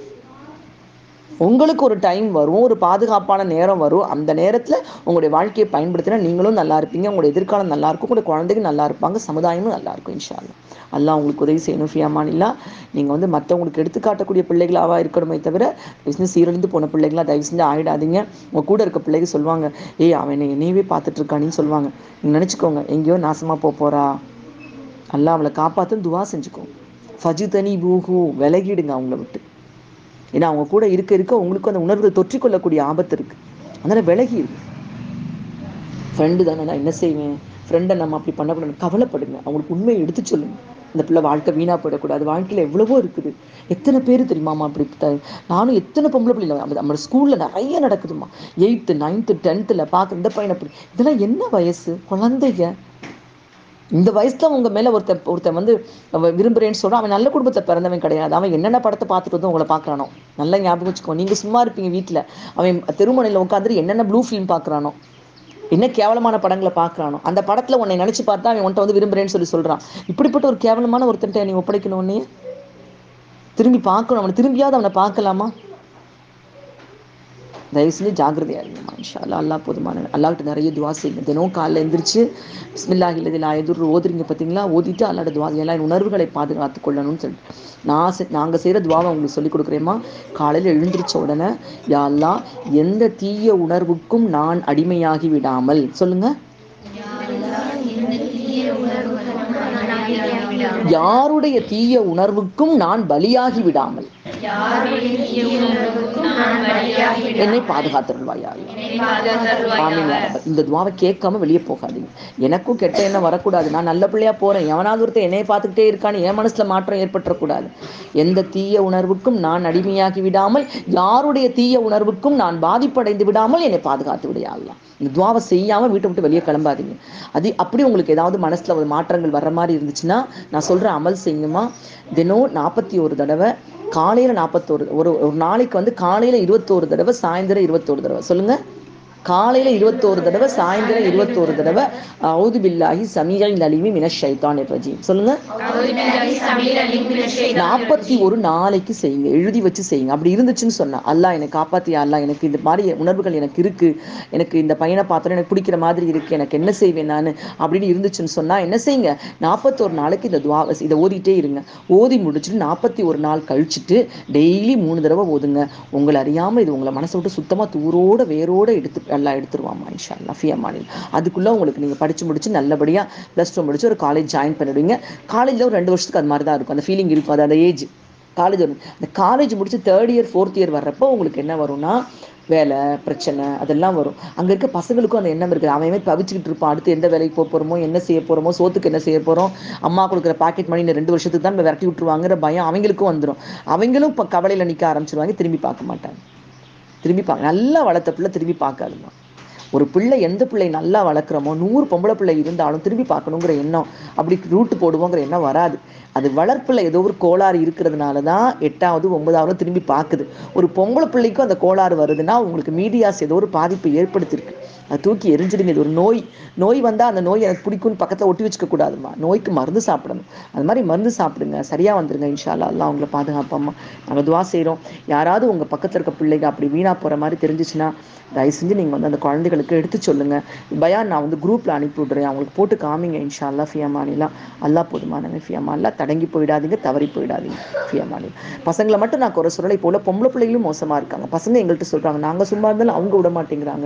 உங்களுக்கு ஒரு டைம் வரும் ஒரு பாதுகாப்பான நேரம் வரும் அந்த நேரத்துல உங்களுடைய வாழ்க்கையை பயன்படுத்தினா நீங்களும் நல்லா இருப்பீங்க உங்களுடைய எதிர்காலம் நல்லா இருக்கும் உங்களுடைய குழந்தைங்க நல்லா இருப்பாங்க சமுதாயமும் நல்லா இருக்கும் இன்ஷா அல்லாஹ் அல்லாஹ் உங்களுக்கு உதவி செய்யணும் ஃபியாமானில்லா நீங்க வந்து மற்றவங்களுக்கு எடுத்துக்காட்டக்கூடிய பிள்ளைகளாவா இருக்கணுமே தவிர பிஸ்னஸ் சீரழிந்து போன பிள்ளைகளா தயவு செஞ்சு ஆயிடாதீங்க உங்க கூட இருக்க பிள்ளைங்க சொல்லுவாங்க ஏய் அவன் என்னை என்னையவே பார்த்துட்டு இருக்கானின்னு சொல்லுவாங்க நீங்க நினைச்சுக்கோங்க எங்கேயோ நாசமா போக போறா அல்லாஹ் அவளை காப்பாத்துன்னு துவா செஞ்சுக்கோங்க ஃபஜு தனி பூஹு விலகிடுங்க அவங்கள விட்டு ஏன்னா அவங்க கூட இருக்க இருக்க உங்களுக்கு அந்த உணர்வுகள் தொற்றிக்கொள்ளக்கூடிய ஆபத்து இருக்கு அதனால விலகி இருக்கு ஃப்ரெண்டு தானே நான் என்ன செய்வேன் ஃப்ரெண்டை நம்ம அப்படி பண்ணக்கூடாது கவலைப்படுங்க அவங்களுக்கு உண்மையை எடுத்து சொல்லுங்க இந்த பிள்ளை வாழ்க்கை வீணா போயிடக்கூடாது வாழ்க்கையில எவ்வளவோ இருக்குது எத்தனை பேர் தெரியுமாமா அப்படி த- நானும் எத்தனை பொம்பளை பிள்ளை நம்ம நம்ம ஸ்கூல்ல நிறைய நடக்குதுமா எயித்து நைன்த்து டென்த்தில் பார்க்க இந்த பையன் அப்படி இதெல்லாம் என்ன வயசு குழந்தைங்க இந்த வயசுல உங்க மேல ஒருத்தன் ஒருத்தன் வந்து அவன் விரும்புறேன்னு சொல்றான் அவன் நல்ல குடும்பத்தை பிறந்தவன் கிடையாது அவன் என்னென்ன படத்தை பார்த்துட்டு வந்து உங்களை பார்க்கறானோ நல்லா ஞாபகம் வச்சுக்கோ நீங்க சும்மா இருப்பீங்க வீட்ல அவன் தெருமனையில உட்காந்துட்டு என்னென்ன ப்ளூ ஃபிலிம் பார்க்கறானோ என்ன கேவலமான படங்களை பார்க்கறானோ அந்த படத்துல உன்னை நினைச்சு பார்த்தா அவன் உன்ட்ட வந்து விரும்புறேன்னு சொல்லி சொல்றான் இப்படிப்பட்ட ஒரு கேவலமான ஒருத்தன்ட்ட நீ ஒப்படைக்கணும் உன்னைய திரும்பி பார்க்கணும் அவனை திரும்பியாவது அவனை பார்க்கலாமா தயவு செஞ்சு ஜாக்கிரதையா இருங்கம்மா இன்ஷா அல்லா அல்லாஹ் போதுமான அல்லாஹ்கிட்ட நிறைய துவா செய்யுங்க தினம் காலைல எந்திரிச்சு பிஸ்மில்லாஹ் இல்லதில் எதிர் ஓதுறீங்க பார்த்தீங்களா ஓதிட்டு அல்லாட துவா எல்லாம் என் உணர்வுகளை பாதுகாத்து கொள்ளணும்னு சொல்லிட்டு நான் செ நாங்கள் செய்கிற துவாவை உங்களுக்கு சொல்லிக் கொடுக்குறேம்மா காலையில் எழுந்திரிச்ச உடனே யா அல்லாஹ் எந்த தீய உணர்வுக்கும் நான் அடிமையாகி விடாமல் சொல்லுங்க யாருடைய தீய உணர்வுக்கும் நான் பலியாகி விடாமல் என்னை பாதுகாத்துருவாயா ஆமீன் யா ரப்பல். இந்த துவாவை கேட்காம வெளியே போகாதீங்க எனக்கும் கெட்ட எண்ணம் வரக்கூடாது நான் நல்ல பிள்ளையா போறேன் எவனாவது ஒருத்தன் என்னைய பார்த்துக்கிட்டே இருக்கான்னு என் மனசுல மாற்றம் ஏற்பட்டுறக்கூடாது எந்த தீய உணர்வுக்கும் நான் அடிமையாகி விடாமல் யாருடைய தீய உணர்வுக்கும் நான் பாதிப்படைந்து விடாமல் என்னை பாதுகாத்து விடையா அல்லாஹ் இந்த துவாவை செய்யாம வீட்டை விட்டு வெளியே கிளம்பாதீங்க அது அப்படி உங்களுக்கு ஏதாவது மனசுல ஒரு மாற்றங்கள் வர்ற மாதிரி இருந்துச்சுன்னா நான் சொல்ற அமல் செய்யுமா தினம் நாற்பத்தி ஒரு தடவை காலையில நாற்பத்தோரு ஒரு ஒரு நாளைக்கு வந்து காலையில இருபத்தோரு தடவை சாயந்தரம் இருபத்தோரு தடவை சொல்லுங்க காலையில இருபத்தோரு தடவை சாயந்தரம் இருபத்தோரு தடவை அவுது பில்லாஹி சமீகல் அலிமி மின ஷைத்தான் ரஜீம் சொல்லுங்க நாற்பத்தி ஒரு நாளைக்கு செய்யுங்க எழுதி வச்சு செய்யுங்க அப்படி இருந்துச்சுன்னு சொன்னா அல்லாஹ் என்னை காப்பாத்தியா அல்லாஹ் எனக்கு இந்த மாதிரி உணர்வுகள் எனக்கு இருக்கு எனக்கு இந்த பையனை பார்த்தோன்னே எனக்கு பிடிக்கிற மாதிரி இருக்கு எனக்கு என்ன செய்வேன் நான் அப்படின்னு இருந்துச்சுன்னு சொன்னா என்ன செய்யுங்க நாற்பத்தோரு நாளைக்கு இந்த துவா இதை ஓதிட்டே இருங்க ஓதி முடிச்சுட்டு நாற்பத்தி ஒரு நாள் கழிச்சுட்டு டெய்லி மூணு தடவை ஓதுங்க உங்களை அறியாம இது உங்களை மனசை விட்டு சுத்தமா தூரோட வேரோட எடுத்து எல்லாம் எடுத்துருவாமா இன்ஷா அல்லா ஃபியமானில் அதுக்குள்ள உங்களுக்கு நீங்க படிச்சு முடிச்சு நல்லபடியா ப்ளஸ் டூ முடிச்சு ஒரு காலேஜ் ஜாயின் பண்ணிடுவீங்க காலேஜ்ல ஒரு ரெண்டு வருஷத்துக்கு அது மாதிரி தான் இருக்கும் அந்த ஃபீலிங் இருக்கும் அது அந்த ஏஜ் காலேஜ் வரும் அந்த காலேஜ் முடிச்சு தேர்ட் இயர் ஃபோர்த் இயர் வர்றப்போ உங்களுக்கு என்ன வரும்னா வேலை பிரச்சனை அதெல்லாம் வரும் அங்கே இருக்க பசங்களுக்கும் அந்த எண்ணம் இருக்குது அவன் அவன் தவிச்சுக்கிட்டு இருப்பான் அடுத்து எந்த வேலைக்கு போக போகிறோமோ என்ன செய்ய போகிறோமோ சோத்துக்கு என்ன செய்ய போகிறோம் அம்மா கொடுக்குற பாக்கெட் மணி இன்னும் ரெண்டு வருஷத்துக்கு தான் நம்ம விரட்டி விட்டுருவாங்கிற பயம் அவங்களுக்கும் வந்துடும் அவங்களும் இப்போ கவலையில் நிற்க ஆரம்பிச்சிருவாங்க திரும்பி பார்க்க மாட்டாங்க திரும்பி பார்க்க நல்லா வளர்த்த பிள்ளை திரும்பி பார்க்காதுமா ஒரு பிள்ளை எந்த பிள்ளை நல்லா வளர்க்குறோமோ நூறு பொம்பளை பிள்ளை இருந்தாலும் திரும்பி பார்க்கணுங்கிற எண்ணம் அப்படி ரூட்டு போடுவோங்கிற எண்ணம் வராது அது வளர்ப்பில் ஏதோ ஒரு கோளாறு இருக்கிறதுனால தான் எட்டாவது ஒன்பதாவது திரும்பி பார்க்குது ஒரு பொம்பளை பிள்ளைக்கும் அந்த கோளாறு வருதுன்னா உங்களுக்கு மீடியாஸ் ஏதோ ஒரு பாதிப்பை ஏற்படுத்தியிருக்கு அது தூக்கி எரிஞ்சிடுங்க இது ஒரு நோய் நோய் வந்தால் அந்த நோய் எனக்கு பிடிக்கும்னு பக்கத்தில் ஒட்டி வச்சுக்க கூடாதுமா நோய்க்கு மருந்து சாப்பிடணும் அது மாதிரி மருந்து சாப்பிடுங்க சரியாக வந்துருங்க இன்ஷால்லா அல்லாஹ் அவங்கள பாதுகாப்பாம்மா நாங்கள் துவா செய்கிறோம் யாராவது உங்கள் பக்கத்தில் இருக்க பிள்ளைங்க அப்படி வீணாக போகிற மாதிரி தெரிஞ்சிச்சுன்னா தயவு செஞ்சு நீங்கள் வந்து அந்த குழந்தைகளுக்கு எடுத்து சொல்லுங்கள் பயான் நான் வந்து குரூப்பில் அனுப்பி விட்றேன் அவங்களுக்கு போட்டு காமிங்க இன்ஷா அல்லா ஃபியமானிலாம் அல்லா போதுமானவன் ஃபியமானிலா தடங்கி போயிடாதீங்க தவறி போயிடாதீங்க ஃபியமானில் பசங்களை மட்டும் நான் குறை சொல்லலை போல பொம்பளை பிள்ளைகளும் மோசமாக இருக்காங்க பசங்க எங்கள்கிட்ட சொல்கிறாங்க நாங்கள் சும்மா இருந்தாலும் அவங்க விட மாட்டேங்கிறாங்க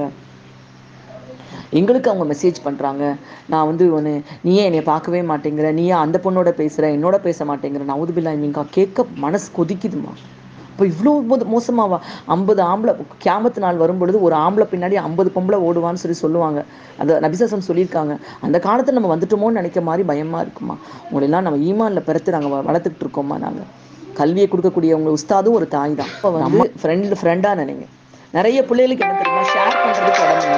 எங்களுக்கு அவங்க மெசேஜ் பண்ணுறாங்க நான் வந்து ஒன்று நீ ஏன் என்னை பார்க்கவே மாட்டேங்கிற நீ ஏன் அந்த பொண்ணோட பேசுகிற என்னோட பேச மாட்டேங்கிற நான் உதுபில்லா மீங்கா கேட்க மனசு கொதிக்குதுமா இப்போ இவ்வளோ மோத மோசமாவா ஐம்பது ஆம்பளை கியாமத்து நாள் வரும்பொழுது ஒரு ஆம்பளை பின்னாடி ஐம்பது பொம்பளை ஓடுவான்னு சொல்லி சொல்லுவாங்க அந்த நபிசாசம் சொல்லியிருக்காங்க அந்த காலத்தில் நம்ம வந்துட்டோமோன்னு நினைக்க மாதிரி பயமாக இருக்குமா உங்களெல்லாம் நம்ம ஈமானில் பிறத்து நாங்கள் வளர்த்துக்கிட்டு இருக்கோமா நாங்கள் கல்வியை கொடுக்கக்கூடிய உங்க உஸ்தாதும் ஒரு தாய் தான் இப்போ வந்து ஃப்ரெண்ட் ஃப்ரெண்டாக நினைங்க நிறைய பிள்ளைகளுக்கு என்ன தெரியுமா ஷேர் பண்ணுறதுக்கு உடம்பு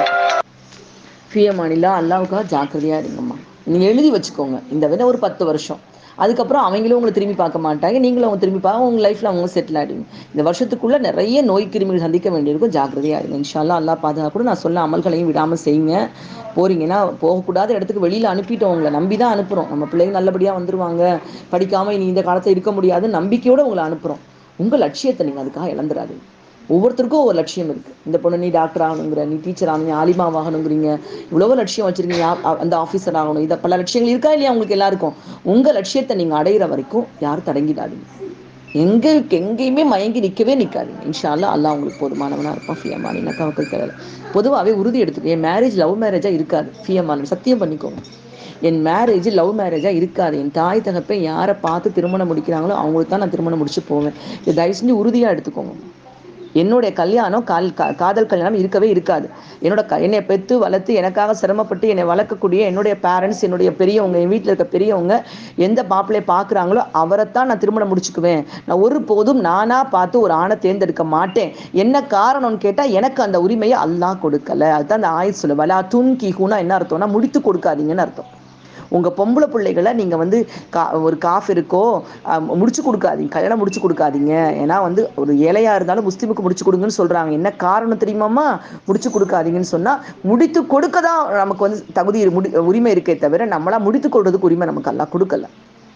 ஃபியமானிலா அல்லாவுக்காக ஜாக்கிரதையாக இருங்கம்மா நீங்கள் எழுதி வச்சுக்கோங்க இந்த விட ஒரு பத்து வருஷம் அதுக்கப்புறம் அவங்களும் உங்களை திரும்பி பார்க்க மாட்டாங்க நீங்களும் அவங்க திரும்பி பார்க்க உங்கள் லைஃப்பில் அவங்க செட்டில் ஆகிடுங்க இந்த வருஷத்துக்குள்ளே நிறைய நோய் கிருமிகள் சந்திக்க வேண்டியிருக்கும் ஜாக்கிரதையாக இருங்க இன்ஷால்லா அல்லா பாதுகாப்பு நான் சொல்ல அமல்களையும் விடாமல் செய்யுங்க போறீங்கன்னா போகக்கூடாத இடத்துக்கு வெளியில் அனுப்பிட்டோம் உங்களை நம்பி தான் அனுப்புகிறோம் நம்ம பிள்ளைங்க நல்லபடியாக வந்துருவாங்க படிக்காமல் இனி இந்த காலத்தில் இருக்க முடியாது நம்பிக்கையோடு உங்களை அனுப்புகிறோம் உங்கள் லட்சியத்தை நீங்கள் அதுக்காக இழந்துடாதீங்க ஒவ்வொருத்தருக்கும் ஒவ்வொரு லட்சியம் இருக்கு இந்த பொண்ணு நீ டாக்டர் ஆகணுங்கிற நீ டீச்சர் ஆகணும் நீ ஆலிமா ஆகணுங்கிறீங்க இவ்வளவோ லட்சியம் வச்சிருக்கீங்க யா- அந்த ஆஃபீஸர் ஆகணும் இதை பல லட்சியங்கள் இருக்கா இல்லையா உங்களுக்கு எல்லாருக்கும் உங்க லட்சியத்தை நீங்க அடையிற வரைக்கும் யாரும் தடங்கிடாதீங்க எங்க எங்கேயுமே மயங்கி நிற்கவே நிற்காதீங்க இன்ஷா அல்லாஹ் அல்லாஹ் உங்களுக்கு போதுமானவனா இருப்பான் ஃபியமானி நக்கவக்கல் கடலை பொதுவாகவே உறுதி எடுத்துக்க என் மேரேஜ் லவ் மேரேஜா இருக்காது ஃபியமான சத்தியம் பண்ணிக்கோங்க என் மேரேஜ் லவ் மேரேஜா இருக்காது என் தாய் தகப்பை யாரை பார்த்து திருமணம் முடிக்கிறாங்களோ அவங்களுக்கு தான் நான் திருமணம் முடிச்சு போவேன் இதை தயவு செஞ்சு உறுதியா எடுத்துக்கோங்க என்னுடைய கல்யாணம் கால் கா- காதல் கல்யாணம் இருக்கவே இருக்காது என்னோட க என்னை பெற்று வளர்த்து எனக்காக சிரமப்பட்டு என்னை வளர்க்கக்கூடிய என்னுடைய பேரண்ட்ஸ் என்னுடைய பெரியவங்க என் வீட்டில் இருக்க பெரியவங்க எந்த மாப்பிள்ளையை பார்க்குறாங்களோ அவரைத்தான் நான் திருமணம் முடிச்சுக்குவேன் நான் ஒரு போதும் நானாக பார்த்து ஒரு ஆணை தேர்ந்தெடுக்க மாட்டேன் என்ன காரணம்னு கேட்டால் எனக்கு அந்த உரிமையை அல்லாஹ் கொடுக்கல அதுதான் அந்த ஆயுள் சொல்ல வலா துன் கிஹூனா என்ன அர்த்தம்னா முடித்து கொடுக்காதீங்கன்னு அர்த்தம் உங்க பொம்பளை பிள்ளைகளை நீங்க வந்து கா ஒரு காஃப் இருக்கோ அஹ், முடிச்சு கொடுக்காதீங்க கல்யாணம் முடிச்சு கொடுக்காதீங்க ஏன்னா வந்து ஒரு ஏழையா இருந்தாலும் முஸ்லீமுக்கு முடிச்சு கொடுங்கன்னு சொல்றாங்க என்ன காரணம் தெரியுமாம்மா முடிச்சு கொடுக்காதீங்கன்னு சொன்னா முடித்து கொடுக்க தான் நமக்கு வந்து தகுதி இரு- முடி உரிமை இருக்கே தவிர நம்மளா முடித்து கொடுறதுக்கு உரிமை நமக்கு எல்லாம் கொடுக்கல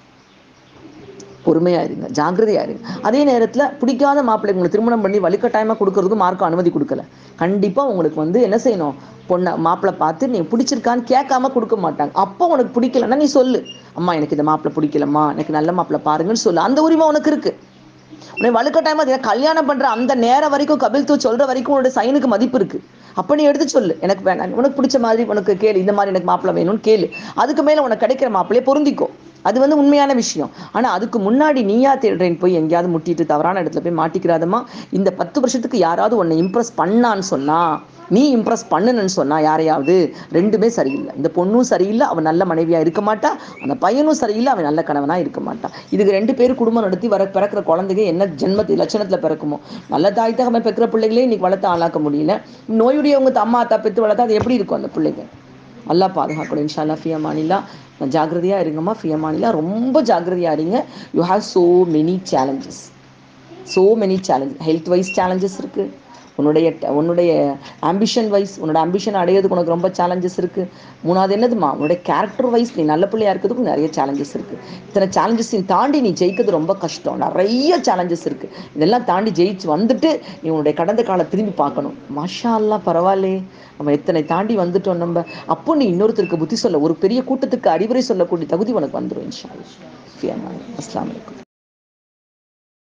பொறுமையா இருங்க ஜாக்கிரதையா இருங்க அதே நேரத்துல பிடிக்காத மாப்பிள்ளை உங்களை திருமணம் பண்ணி வலுக்கட்டாயமா கொடுக்கறதுக்கு மார்க்கம் அனுமதி கொடுக்கல கண்டிப்பா உங்களுக்கு வந்து என்ன செய்யணும் பொண்ணை மாப்பிள்ளை பார்த்து நீ பிடிச்சிருக்கான்னு கேட்காம கொடுக்க மாட்டாங்க அப்போ உனக்கு பிடிக்கலன்னா நீ சொல்லு அம்மா எனக்கு இந்த மாப்பிள்ளை பிடிக்கலம்மா எனக்கு நல்ல மாப்பிள்ளை பாருங்கன்னு சொல்லு அந்த உரிமை உனக்கு இருக்கு உன்னை வலுக்கட்டாயமா அதை கல்யாணம் பண்ற அந்த நேரம் வரைக்கும் கபில் தூ சொல்ற வரைக்கும் உன்னோட சைனுக்கு மதிப்பு இருக்கு அப்ப நீ எடுத்து சொல்லு எனக்கு வேணாம் உனக்கு பிடிச்ச மாதிரி உனக்கு கேளு இந்த மாதிரி எனக்கு மாப்பிள்ளை வேணும்னு கேளு அதுக்கு மேல உனக்கு கிடைக்கிற மாப்பிள்ளையை பொருந்திக்கோ அது வந்து உண்மையான விஷயம் ஆனா அதுக்கு முன்னாடி நீயா தேடுறேன்னு போய் எங்கேயாவது முட்டிட்டு தவறான இடத்துல போய் மாட்டிக்கிறாதம்மா இந்த பத்து வருஷத்துக்கு யாராவது உன்னை இம்ப்ரெஸ் பண்ணான்னு சொன்னா நீ இம்ப்ரெஸ் பண்ணுன்னு சொன்னா யாரையாவது ரெண்டுமே சரியில்லை இந்த பொண்ணும் சரியில்லை அவன் நல்ல மனைவியா இருக்க மாட்டா அந்த பையனும் சரியில்லை அவன் நல்ல கணவனா இருக்க மாட்டான் இதுக்கு ரெண்டு பேரும் குடும்பம் நடத்தி வர பிறக்கிற குழந்தைங்க என்ன ஜென்மத்து லட்சணத்துல பிறக்குமோ நல்ல தாய் தகமை பெக்கிற பிள்ளைகளே இன்னைக்கு வளர்த்து ஆளாக்க முடியல நோயுடையவங்க அம்மா அத்தா பெத்து வளர்த்தா அது எப்படி இருக்கும் அந்த பிள்ளைங்க அல்லாஹ் பாதுகாக்கணும் இன்ஷா அல்லா ஃபியமானிலா ஜாக்கிரதையா இருங்கம்மா ஃபியமானிலா ரொம்ப ஜாக்கிரதையா இருங்க you have so many challenges so many challenges health wise challenges இருக்கு உன்னுடைய உன்னுடைய ஆம்பிஷன் வைஸ் உன்னோட ஆம்பிஷன் அடையிறதுக்கு உனக்கு ரொம்ப சேலஞ்சஸ் இருக்கு மூணாவது என்னதுமா உன்னுடைய கேரக்டர் வைஸ் நீ நல்ல பிள்ளையா இருக்கிறதுக்கு நிறைய சேலஞ்சஸ் இருக்கு இத்தனை சேலஞ்சஸையும் தாண்டி நீ ஜெயிக்கிறது ரொம்ப கஷ்டம் நிறைய சேலஞ்சஸ் இருக்கு இதெல்லாம் தாண்டி ஜெயிச்சு வந்துட்டு நீ உன்னுடைய கடந்த காலம் திரும்பி பார்க்கணும் மாஷா அல்லாஹ் பரவாயில்லே நம்ம எத்தனை தாண்டி வந்துட்டோம் நம்ம அப்போ நீ இன்னொருத்தருக்கு புத்தி சொல்ல ஒரு பெரிய கூட்டத்துக்கு அறிவுரை சொல்லக்கூடிய தகுதி உனக்கு வந்துடும் இன்ஷா அல்லாஹ். அஸ்ஸலாமு அலைக்கும்